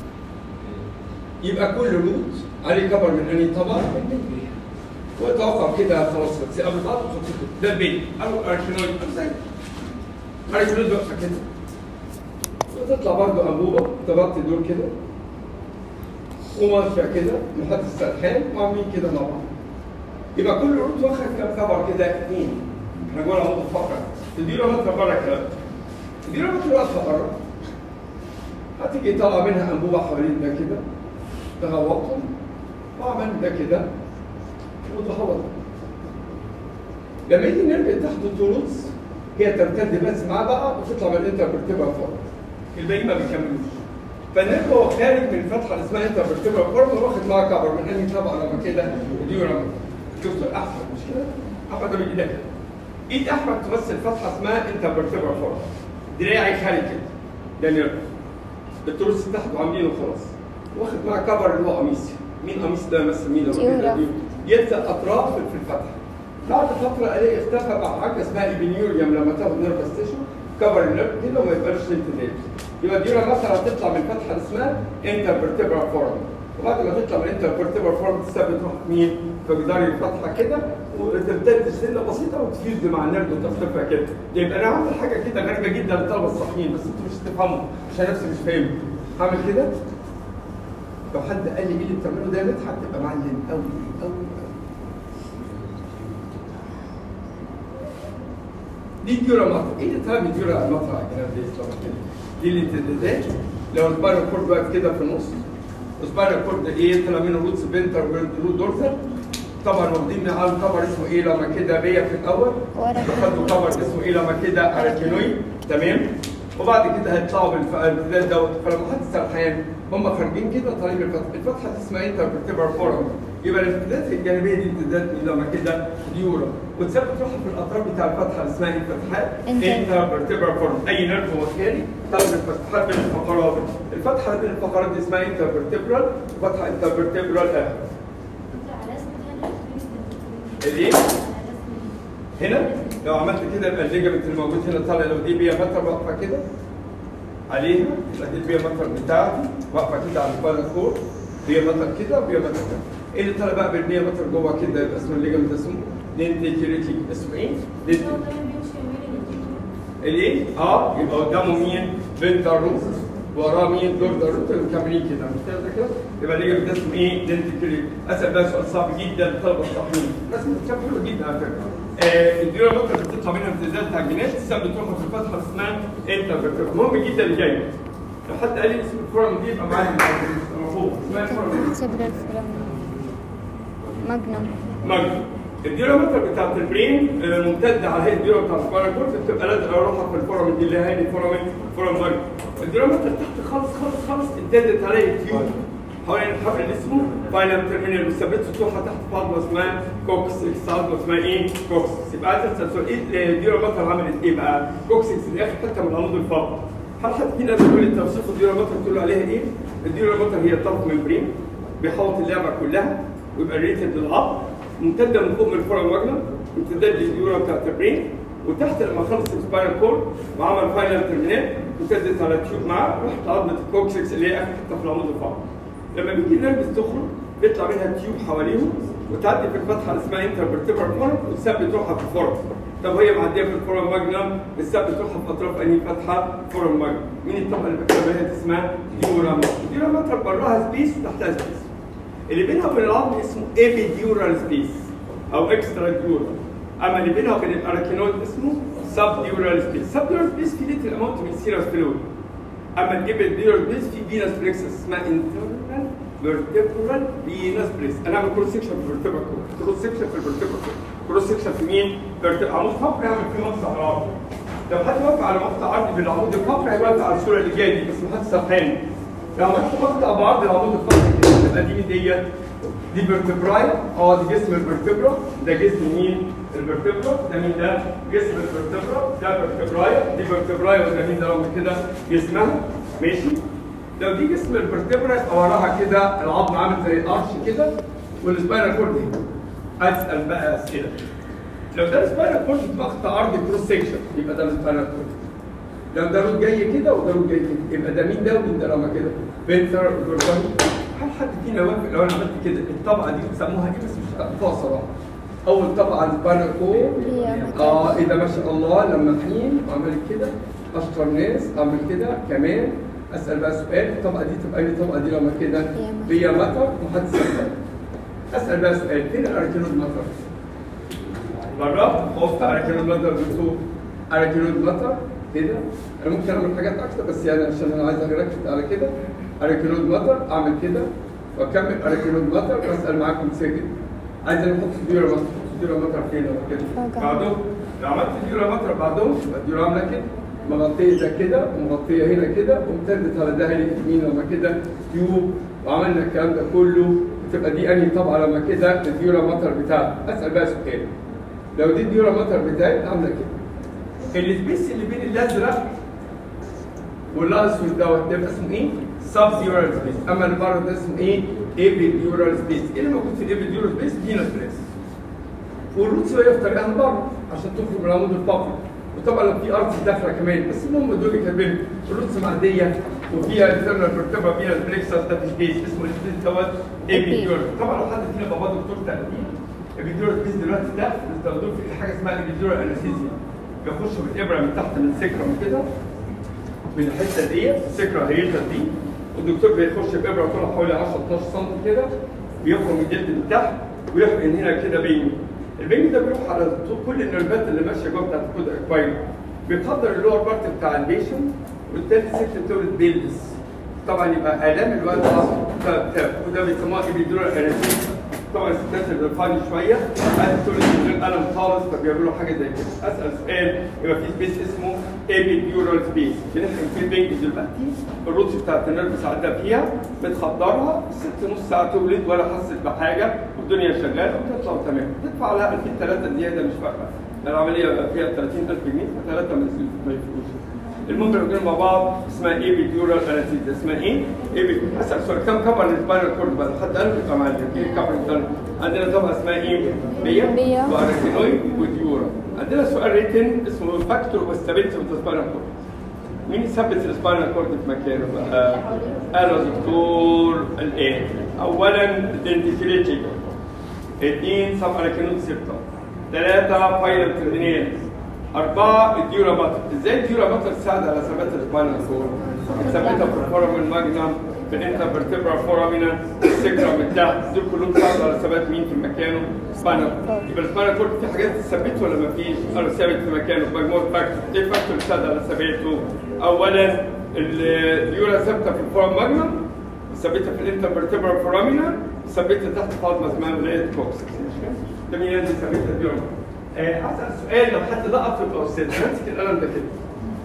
يبقى كل روت عليه كبر من أنهي طبقة؟ من البيئة وتوقف كده خلاص بس قبل بعض تحط كده. ده البيت أو الأركينويد أو زي الأركينويد واقفة كده وتطلع برضه أنبوبة تغطي دول كده وماشية كده محط السرحان وعاملين كده مع بعض يبقى كل روت واخد كام كبر كده اثنين احنا جوه اهو بنفكر تديله متر بره كده تديله متر واقفه بره هتيجي طالعه منها انبوبه حوالين ده كده تغوطهم واعمل ده كده وتهوط لما يجي نرجع تحت الطروس هي تمتد بس مع بعض وتطلع من الانتربرتيبا فوق الباقي ما بيكملوش فالنرف هو خارج من الفتحه اللي اسمها انتربرتيبا فورم واخد معاه كبر من انهي طبقه لما كده دي ورا شفتوا احمد مش كده؟ احمد ده بايدك ايد احمد تمثل فتحه اسمها انتربرتيبا فورم دراعي خارج كده ده نرف التروس تحت وعاملينه خلاص واخد معاه كبر اللي هو قميص مين قميص ده مثلا مين لما كده ديورا. يلزق اطراف في الفتحه بعد فتره الاقي اختفى مع حاجه اسمها ايبنيوريوم لما تاخد نيرف ستيشن كفر النيرف كده وما يبقاش امتداد يبقى الديورا مثلا هتطلع من الفتحه اللي اسمها انترفيرتبرال فورم وبعد ما تطلع من الانترفيرتبرال فورم تثبت تروح مين؟ في جدار الفتحه كده وتمتد سنه بسيطه وتفيوز مع النرد وتختفى كده يبقى انا هعمل حاجه كده غريبه جدا للطلبه الصحيين بس انتوا مش تفهموا عشان نفسي مش فاهم هعمل كده لو حد قال لي ايه اللي بتعمله ده يا مدحت تبقى معلم قوي قوي دي الديورا مطر ايه اللي طلب الديورا مطر على الجناب دي اسلام كده دي الامتدادات لو السباينال كورد واقف كده في النص السباينال كورد ايه طلع منه روتس بنتر وروت دورزل طبعا واخدين من على كفر اسمه ايه لما كده بيا في الاول خدوا كفر اسمه ايه لما كده اراكينوي تمام وبعد كده هيطلعوا بالامتداد دوت فلما حد سرحان هم خارجين كده طالعين من الفتحه الفتحه دي اسمها انتربرتيبر فورم يبقى الامتدادات الجانبيه دي امتدادات لما كده ديورا وتثبت روحها في الاطراف بتاع الفتحه اللي اسمها الفتحات انتربرتيبر فورم اي نيرف مكاني طالع من الفتحات بين الفقرات الفتحه بين الفقرات دي اسمها انتربرتيبرال وفتحه انتربرتيبرال اه الايه؟ هنا لو عملت كده يبقى الليجمنت الموجود هنا طالع لو دي بيا متر واقفه كده عليها يبقى دي البيا متر بتاعتي واقفه كده على البالا كور بيا متر كده وبيا متر كده ايه اللي طالع بقى بالبيا متر جوه كده يبقى اسمه الليجمنت اسمه دنتيكيريتي اسمه ايه؟ دنتي الايه؟ اه يبقى قدامه مين؟ بنتر روت وراه مين؟ دور روت مكملين كده مش كده كده؟ يبقى الليجمنت اسمه ايه؟ دنتيكيريتي اسال بقى سؤال صعب جدا للطلبه الصحيين بس بتتكلم حلو جدا على فكره آه، الديورا ممكن بتطلع منها امتداد تعجينات تثبت روحها في الفتحه اللي اسمها انترفيرتبرال مهم جدا اللي جاي لو حد قال لي اسم الفورم دي يبقى معايا مفهوم اسمها الفورم دي سبرال فرام ماجنم مجد الديورا متر بتاعت البرين آه، ممتده على هيئه الديورا بتاعت السباينال كورد بتبقى لازقه روحها في الفورم دي اللي هي هذه الفورم فورم مجد الديورا متر تحت خالص خالص خالص امتدت عليه تيوب حوالين الحبل اللي اسمه فاينل تيرمينال مثبت سطوحها تحت في عظمه اسمها كوكسكس عظمه اسمها ايه؟ كوكسكس يبقى عايز اسال سؤال ايه الديورا متر عملت ايه بقى؟ كوكسكس دي اخر حته من العمود الفقري هل حد فينا بيقول لي توصيف الديورا متر تقول له عليها ايه؟ الديورا متر هي طرف ممبرين بيحوط اللعبه كلها ويبقى ريتد للعظم ممتده من فوق من الفورا الماجنم امتداد للديورا بتاعت البرين وتحت لما خلص السباينال كورد وعمل فاينل ترمينال امتدت على تيوب معاه رحت عظمه الكوكسكس اللي هي اخر حته في العمود الفقري لما بيجي النرفز تخرج بيطلع منها تيوب حواليهم وتعدي في الفتحه اللي اسمها انتربرتيبر فورم وتثبت روحها في الفورم طب وهي معديه في الفورم ماجنم بتثبت روحها في اطراف انهي فتحه فورم ماجنم مين الطبقه اللي بكتبها هي اسمها ديورا ديورا ماتر براها سبيس وتحتها سبيس اللي بينها وبين العظم اسمه ايبيديورال سبيس او اكسترا ديورال اما اللي بينها وبين الاراكينويد اسمه سب ديورال سبيس سب ديورال سبيس في ليتل اماونت من سيرس فلويد اما الابيديورال سبيس في فينس بريكسس اسمها انترنال فيرتبرال فينس بريس انا اعمل كروس سكشن في الفيرتبرال كروس سكشن في الفيرتبرال كروس سكشن في مين؟ فيرتبرال عمود فقري اعمل فيه مقطع عرضي لو حد وقف على مقطع عرضي بالعمود الفقري هيوقف على الصوره اللي جايه دي بس ما حدش سرحان لو عملت مقطع بعرض العمود الفقري كده تبقى دي مين ديت؟ دي فيرتبراي اه دي جسم الفيرتبرا ده جسم مين؟ الفيرتبرا ده مين ده؟ جسم الفيرتبرا ده فيرتبراي دي فيرتبراي وده مين ده رغم كده جسمها ماشي؟ لو دي جسم الفرتبرا يبقى وراها كده العظم عامل زي القرش كده والسباينال كورد هنا اسال بقى اسئله لو ده السباينال كورد ضغط ارضي كروس سكشن يبقى ده السباينال كورد لو ده روت جاي كده وده روت جاي كده يبقى ده مين ده ومين ده لما كده بنتر جورجان هل حد فينا وافق لو انا عملت كده الطبقه دي بيسموها ايه بس مش عارفها صراحه اول طبقه على السباينال كورد اه ايه ده ما شاء الله لما حين عملت كده اشطر ناس اعمل كده كمان اسال بقى سؤال الطبقه دي تبقى لي الطبقه دي لما كده هي مطر محدش يسال اسال بقى سؤال فين الاركينود مطر؟ بره خفت اركينود مطر دكتور اركينود مطر كده انا ممكن اعمل حاجات اكتر بس يعني عشان انا عايز اركز على كده اركينود مطر اعمل كده واكمل اركينود مطر واسال معاكم ساكت عايز انا احط ديورا مطر ديورا مطر فين لما كده بعدهم لو عملت ديورا مطر بعدهم يبقى الديورا عامله كده مغطيه ده كده ومغطيه هنا كده وامتدت على ده اليمين لما كده تيوب وعملنا الكلام ده كله تبقى دي انهي طبعا لما كده الديورا مطر بتاعتي اسال بقى سؤال لو دي الديورا مطر بتاعتي عامله كده السبيس اللي بين الازرق والاسود دوت ده يبقى اسمه ايه؟ سب ديورال سبيس اما اللي بره ده اسمه ايه؟ ايبيديورال سبيس ايه اللي موجود في الايبيديورال سبيس؟ فينس بريس والروتس هي في طريقها بره عشان تخرج من العمود الفقري وطبعا في ارض داخله كمان بس المهم دول كاتبين فلوس معديه وفيها انترنال فيرتبرا فيها البليكسس ده في سبيس اسمه السبيس دوت ايبيديور طبعا لو حد فينا بابا دكتور تقديم الابيديور سبيس دلوقتي ده بيستخدموه في حاجه اسمها الابيديور انستيزيا بيخشوا بالابره من تحت من السكرم كده من الحته دي السكره هيئتها دي والدكتور بيخش بابره طولها حوالي 10 12 سم كده بيخرم الجلد من تحت ويحقن هنا كده بيني البيني ده بيروح على طول كل النرفات اللي ماشيه جوه بتاعت الكود اكواير بيقدر اللور بارت بتاع البيشنت والتالت ست تولد بيلز طبعا يبقى الام الواد ده وده بيسموها ايبيدورال انستيزيا طبعا الستات اللي فاني شويه عايز تولد من غير الم خالص فبيعملوا حاجه زي كده اسال سؤال يبقى في سبيس اسمه ايبيدورال سبيس بنحقن فيه البنج دلوقتي الروتس بتاعت النيرف ساعتها فيها بتخدرها ست نص ساعه تولد ولا حست بحاجه والدنيا شغاله وتطلع تمام تدفع لها 2000 3 زياده مش فارقه العمليه فيها 30000 جنيه فثلاثه ما يفرقوش المهم بنقول مع بعض اسمها ايه بيديورال انستيزيا اسمها ايه؟ ايه بي... اسال سؤال كم كفر السباينال كورد بقى حد قال لي طبعا كم كفر عندنا طبعا اسمها ايه؟ بيا بيا. واركينويد وديورا عندنا سؤال ريتن اسمه فاكتور واستابيلتي اوف سباينال كورد مين يثبت السباينال كورد في مكانه بقى؟ انا دكتور الايه؟ اولا الدنتيكليتي اثنين سب اركينويد سيبتم ثلاثة فاينل تردينيز أربعة الديورا ماتر إزاي الديورا ماتر تساعد على ثبات السباينال كورد؟ ثبتها في الفورامين ماجنم في الانترفرتبرا فورامينا السكرة من تحت دول كلهم تساعدوا على ثبات مين في مكانه؟ سباينال يبقى السباينال كورد في حاجات تثبته ولا ما فيش؟ أنا ثابت في مكانه مجموعة فاكتور إيه الفاكتور اللي تساعد على ثباته؟ أولا الديورا ثابتة في الفورام ماجنم ثبتها في الانترفرتبرا فورامينا ثبتها تحت فاضمة اسمها ولاية كوكس ده مين اللي ثبتها الديورا آه، اسال سؤال لو حد لقط يبقى استاذ همسك القلم ده كده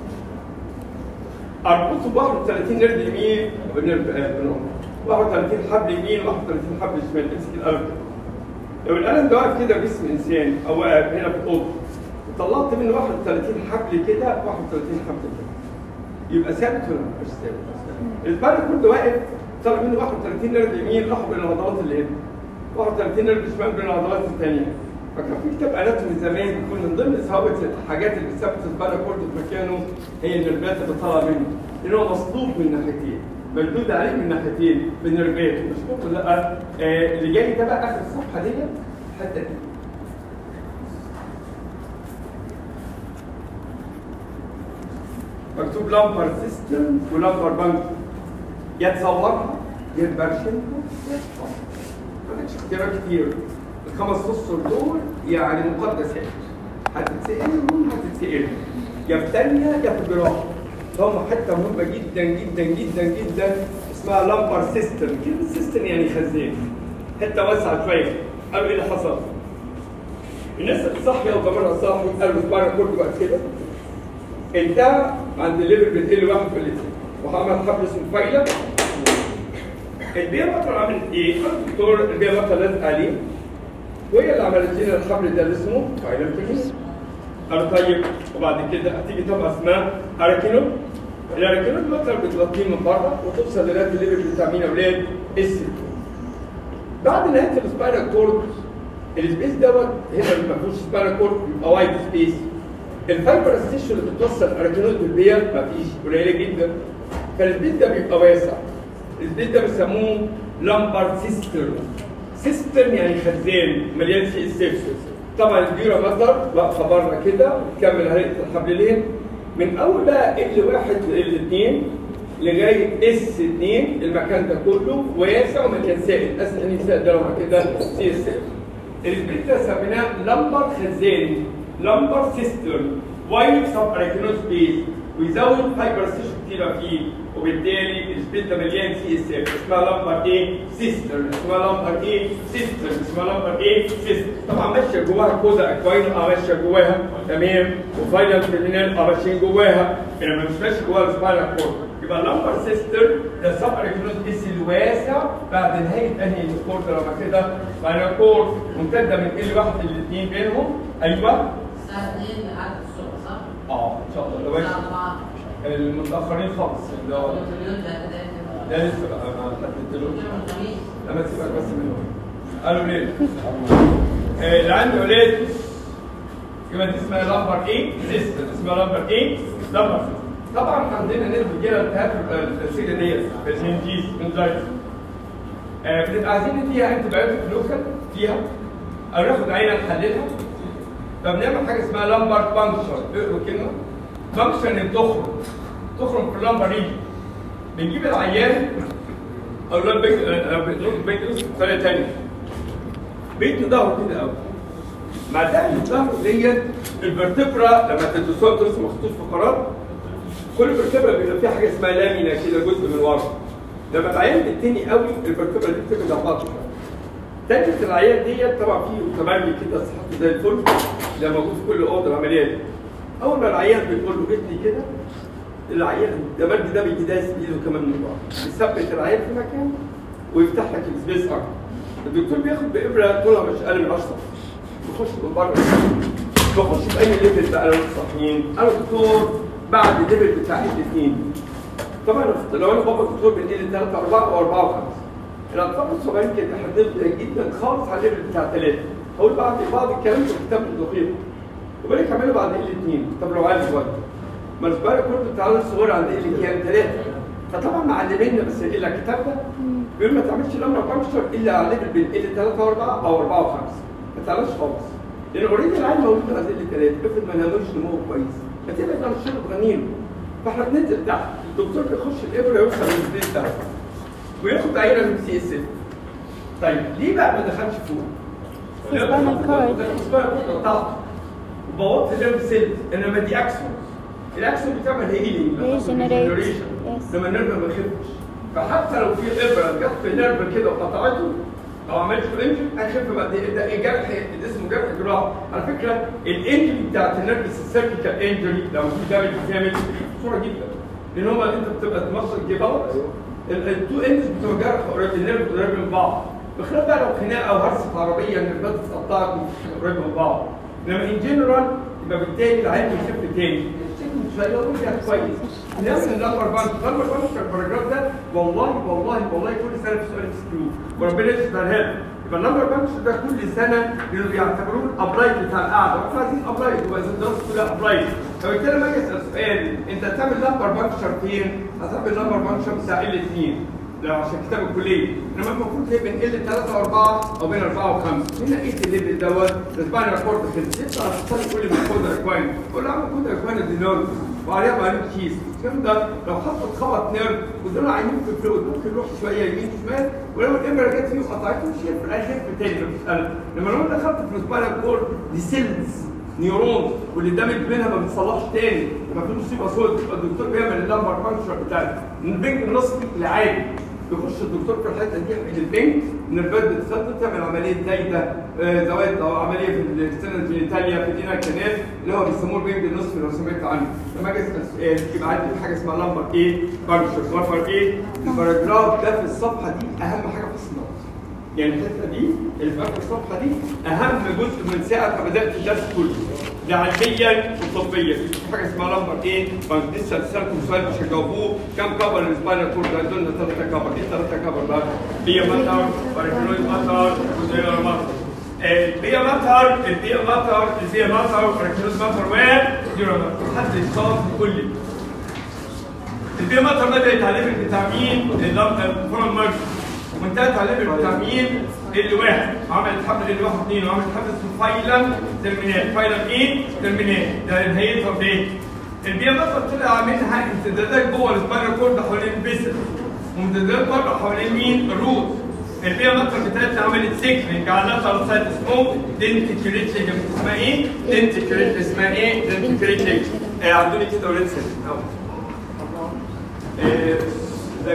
اربطه ب 31 نرد يمين ونرد بنوم 31 حبل يمين 31 حبل شمال امسك القلم كده لو القلم ده واقف كده باسم انسان او واقف هنا في الاوضه وطلعت منه 31 حبل كده 31 حبل كده يبقى ثابت ولا مش ثابت؟ البالك كله واقف طلع منه 31 نرد يمين راح بين العضلات اللي هنا 31 نرد شمال بين العضلات الثانيه فكان في كتاب اناتومي زمان بيكون من ضمن ثوابت الحاجات اللي بتثبت البالا كورد في مكانه هي النرفات اللي طالعه منه لان هو مصلوب من ناحيتين مشدود عليه من ناحيتين بالنرفات مش ممكن لا آه اللي جاي ده بقى اخر الصفحه دي الحته دي مكتوب لامبر سيستم ولامبر بنك يا تصورها يا تبرشمها يا تحطها ما كانش اختيارات كتير الخمس اسطر دول يعني مقدسات هتتسألهم هتتسأل يا في تانية يا في جراحة هم حتة مهمة جدا جدا جدا جدا اسمها لامبر سيستم كلمة سيستم يعني خزان حتة واسعة شوية قالوا ايه اللي حصل؟ الناس اللي صاحية وضميرها صاحي قالوا سبحان كله بقى كده انت عند الليفل بتقل واحد في الاثنين وهعمل حبل اسمه فايلة البيئة بطل عملت ايه؟ الدكتور البيئة بطل لازق عليه وهي اللي عملت لنا الحبل ده اللي اسمه فايلم تجنس قالوا طيب وبعد كده هتيجي طبقه اسمها اركينو الاركينو بطل بتغطيه من بره وتوصل لغايه الليفل بتاع مين يا اولاد؟ اس بعد نهايه السباينال كورد السبيس دوت هنا ما فيهوش سباينال كورد بيبقى وايد سبيس الفايبر ستيشن اللي بتوصل الاركينوز بالبيئه ما فيش قليله جدا فالسبيس ده بيبقى واسع السبيس ده بيسموه لامبر سيسترن سيستم يعني خزان مليان فيه السيبسس طبعا البيرة مطر واقفه بره كده وتكمل هيئه الحبلين من اول بقى ال واحد ل اثنين لغايه اس 2 المكان ده كله واسع ومكان سائل اس ان سائل ده كده سي اس البيت ده سميناه لمبر خزان لمبر سيستم وايد سب اركينوس بيس ويزود فايبر ستيشن كتيره فيه وبالتالي السبيت ده مليان سي اس اف اسمها لمبر ايه سيستر اسمها لمبر ايه سيستر اسمها لمبر ايه سيستر طبعا ماشيه جواها كوزا اكواين اه ماشيه جواها تمام وفاينل ترمينال اه ماشيين جواها انما مش ماشي جواها السباينال كورد يبقى اللمبر سيستر ده سب اركينوس بيس الواسع بعد نهايه انهي الكورد لما كده سباينال كورد ممتده من ال واحد للاثنين بينهم ايوه الساعة 2 لحد الصبح صح؟ اه ان شاء الله لو الساعة ماشي 4 المتاخرين خالص اللي هو اليوم ده كده ده لسه بقى ما حددتلوش يوم الخميس لما تسيبك بس منهم قالوا ليه؟ آه، اللي عنده ولاد يبقى دي اسمها لمبر ايه سيستم اسمها لمبر ايه لمبر طبعا عندنا ناس بتجيلها التهاب في السيره ديت في المنجيز منجايز آه، بنبقى عايزين نديها انتي بايوتيك لوكال فيها او ناخد عينه نحللها فبنعمل حاجه اسمها لمبر بانكشر اقروا كلمه بانكشر ان بتخرج تخرج في اللمبر ريجن بنجيب العيان او لا بيت بيت بطريقه ثانيه بيت ظهره كده قوي مع ده الظهر ديت الفرتبرا لما تدوسوها ترسم مخطوط فقرات كل فرتبرا بيبقى فيها حاجه اسمها لامينا كده جزء من ورا لما العيان بيتني قوي الفرتبرا دي بتبقى جنبها كده تجد العيان ديت طبعا فيه تملي كده صحته زي الفل ده موجود في كل اوضه العمليات اول ما العيان بتقول له اتني كده العيان التملي ده بيجي دايس بايده كمان من ورا يثبت العيان في مكان ويفتح لك السبيس اكتر الدكتور بياخد بابره طولها مش اقل من 10 بخش من بره بخش باي ليفل بقى لو صاحيين انا دكتور بعد الليفل بتاع الاثنين طبعا لو انا بابا دكتور بنقل 3 4 او 4 و5 الاطفال الصغيرين كده هنبدا جدا خالص على الليفل بتاع 3 هقول بعد بعض الكلام في الكتاب الدقيق وبالك اعمله بعد ال 2 طب لو عايز وقت ما الصغير كله التعامل الصغير عند ال كام 3 فطبعا معلمينا بس الا الكتاب ده بيقول ما تعملش الامر بانكشر الا على ليفل بين ال 3 و4 او 4 و5 ما تعملش خالص لان اوريدي العيل موجود على ال 3 افرض ما ناموش نمو كويس فتبعد عن الشرب غنيم فاحنا بننزل تحت الدكتور بيخش الابره يوصل للبيت ده وياخد عينه من سي اس طيب ليه بقى ما دخلش فوق؟ Spinal cord. قطعت وبوظت النيرف سيلز انما دي اكسون الاكسون بتعمل هيلينج Regenerate. Yes. لما النيرف ما يخفش فحتى لو في ابره جت في النيرف كده وقطعته او عملت له انجري هيخف بعد إيه؟ ده جرح ده اسمه جرح جراح على فكره الانجري بتاعت النيرف السيركيكال انجري لو في دامج جامد بسرعه جدا لان هو انت بتبقى تمصر جبال التو اندز بتوع جرح اوريدي النيرف قريب من بعض بخلاف بقى لو خناقه او هرسه عربيه النيرفات اتقطعت قريب من بعض انما ان جنرال يبقى بالتالي العين بيخف تاني شويه يقول لك كويس نفس النمبر بانك النمبر بانك الباراجراف ده والله والله والله كل سنه في سؤال سكرو وربنا يسترها لنا يبقى النمبر بانك ده كل سنه بيعتبروه الابلايد بتاع القعده واحنا عايزين ابلايد يبقى اذا الدراسه كلها ابلايد فبالتالي لما اجي اسال سؤال انت هتعمل نمبر بانكشر فين؟ هتعمل نمبر بانكشر بتاع ال 2 لو عشان كتاب الكليه انما المفروض هي بين ال 3 و4 او بين 4 و5 هنا ايه الليفل دوت تتبع ريبورت في الست هتختار كل ما خد ريكواين قول له يا عم خد ريكواين دي نيرف وعليها بقى كيس الكلام ده لو حط خبط نيرف ودول عينين في الفلويد ممكن يروح شويه يمين شمال ولو الابره جت فيه وقطعته مش هيفرق هيخف تاني مفيش قلق انما لو انت دخلت في السباينال كورد دي سيلز نيورون واللي دامج منها ما بتصلحش تاني لما في مصيبه سود يبقى الدكتور بيعمل اللمبر بانكشر بتاعته من البنك النصفي العادي يخش الدكتور في الحته دي يحمل البنك النرفات بتسدد تعمل عمليه زايده آه، زوايد او عمليه في الاكسترنال جينيتاليا في الاينا كانال اللي هو بيسموه البنك النصفي لو سمعت عنه لما اجي اسال سؤال يبقى عندي حاجه اسمها لمبر ايه بانكشر لمبر ايه الباراجراف ده في الصفحه دي اهم حاجه في الصناعه يعني الحته دي اللي في اخر الصفحه دي اهم جزء من ساعه ما بدات الدرس كله ده علميا وطبيا في حاجه اسمها لمبر ايه فانت لسه هتسالكم سؤال مش هجاوبوه كم كفر الاسبانيا كورد عندنا ثلاثه كفر ايه ثلاثه كفر بقى بيا مطر باركنويد مطر وزيرا مطر البيا مطر البيا مطر الزيا مطر باركنويد مطر وزيرا مطر حد يصاب كل البيا مطر بدات على ليفل بتاع مين؟ الفورم ماركت وانتهت على ليفل بتاع مين؟ ال واحد عملت حمل ال واحد اثنين وعملت حمل اسمه فايلم ترمينال فايلم ايه؟ ترمينال ده نهايتها بايه؟ البيئة مثلا طلع منها امتدادات جوه السباينال كورد حوالين البسل وامتدادات بره حوالين مين؟ الروت البيئة مثلا بتاعتنا عملت سيكلينج على ترسات اسمه دنتيكريتليج اسمها ايه؟ دنتيكريت اسمها ايه؟ دنتيكريتليج آه عدوني كده ولاد سنة اهو آه، ده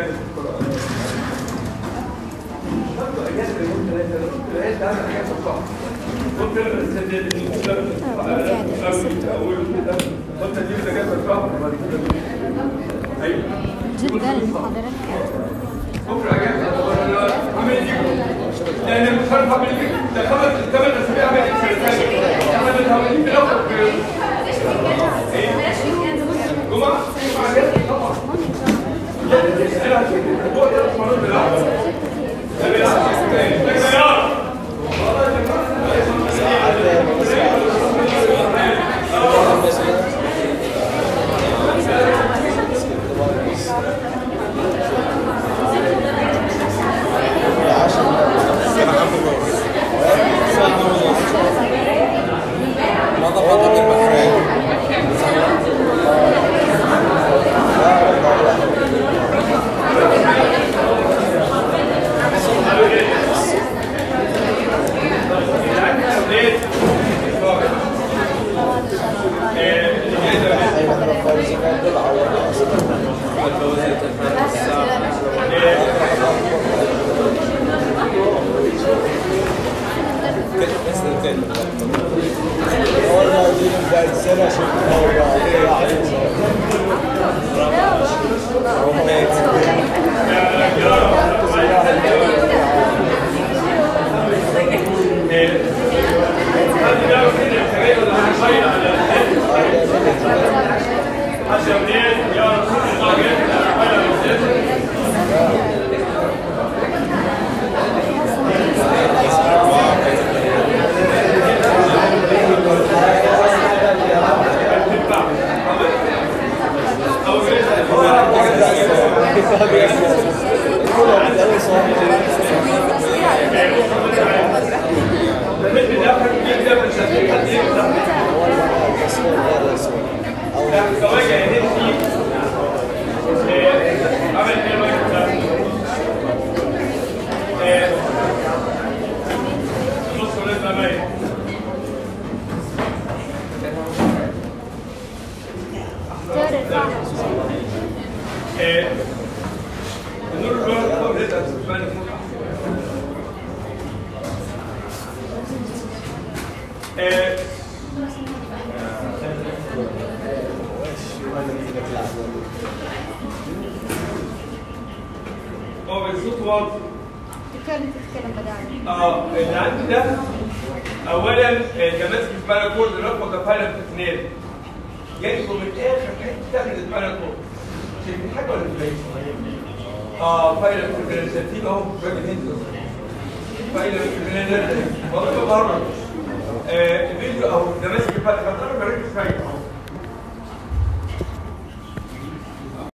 جدا المحاضرات لان مش عارف اعمل ايه ده خمس ثمان اسابيع اعمل اكسرسايز احنا متعودين بناخد ايه جمعه جمعه جايه طبعا اسالها كده هو ده مرات بالعكس بالعكس دور الراحة النور الجوهري هو بيبقى بالنسبه لي آه، هو بالصوت واضح تتكلم تتكلم بدال اه اللي عندي ده اولا كماسك سباينال كورد رقم كفاله في اثنين جايبه من الاخر حته من السباينال كورد شايفين حاجه ولا مش شايفين؟ اه فايله في الجرانساتيب اهو راجل هند فايله في الجرانساتيب والله بره الفيديو اهو ده ماسك الفتحه طب انا بركز فايله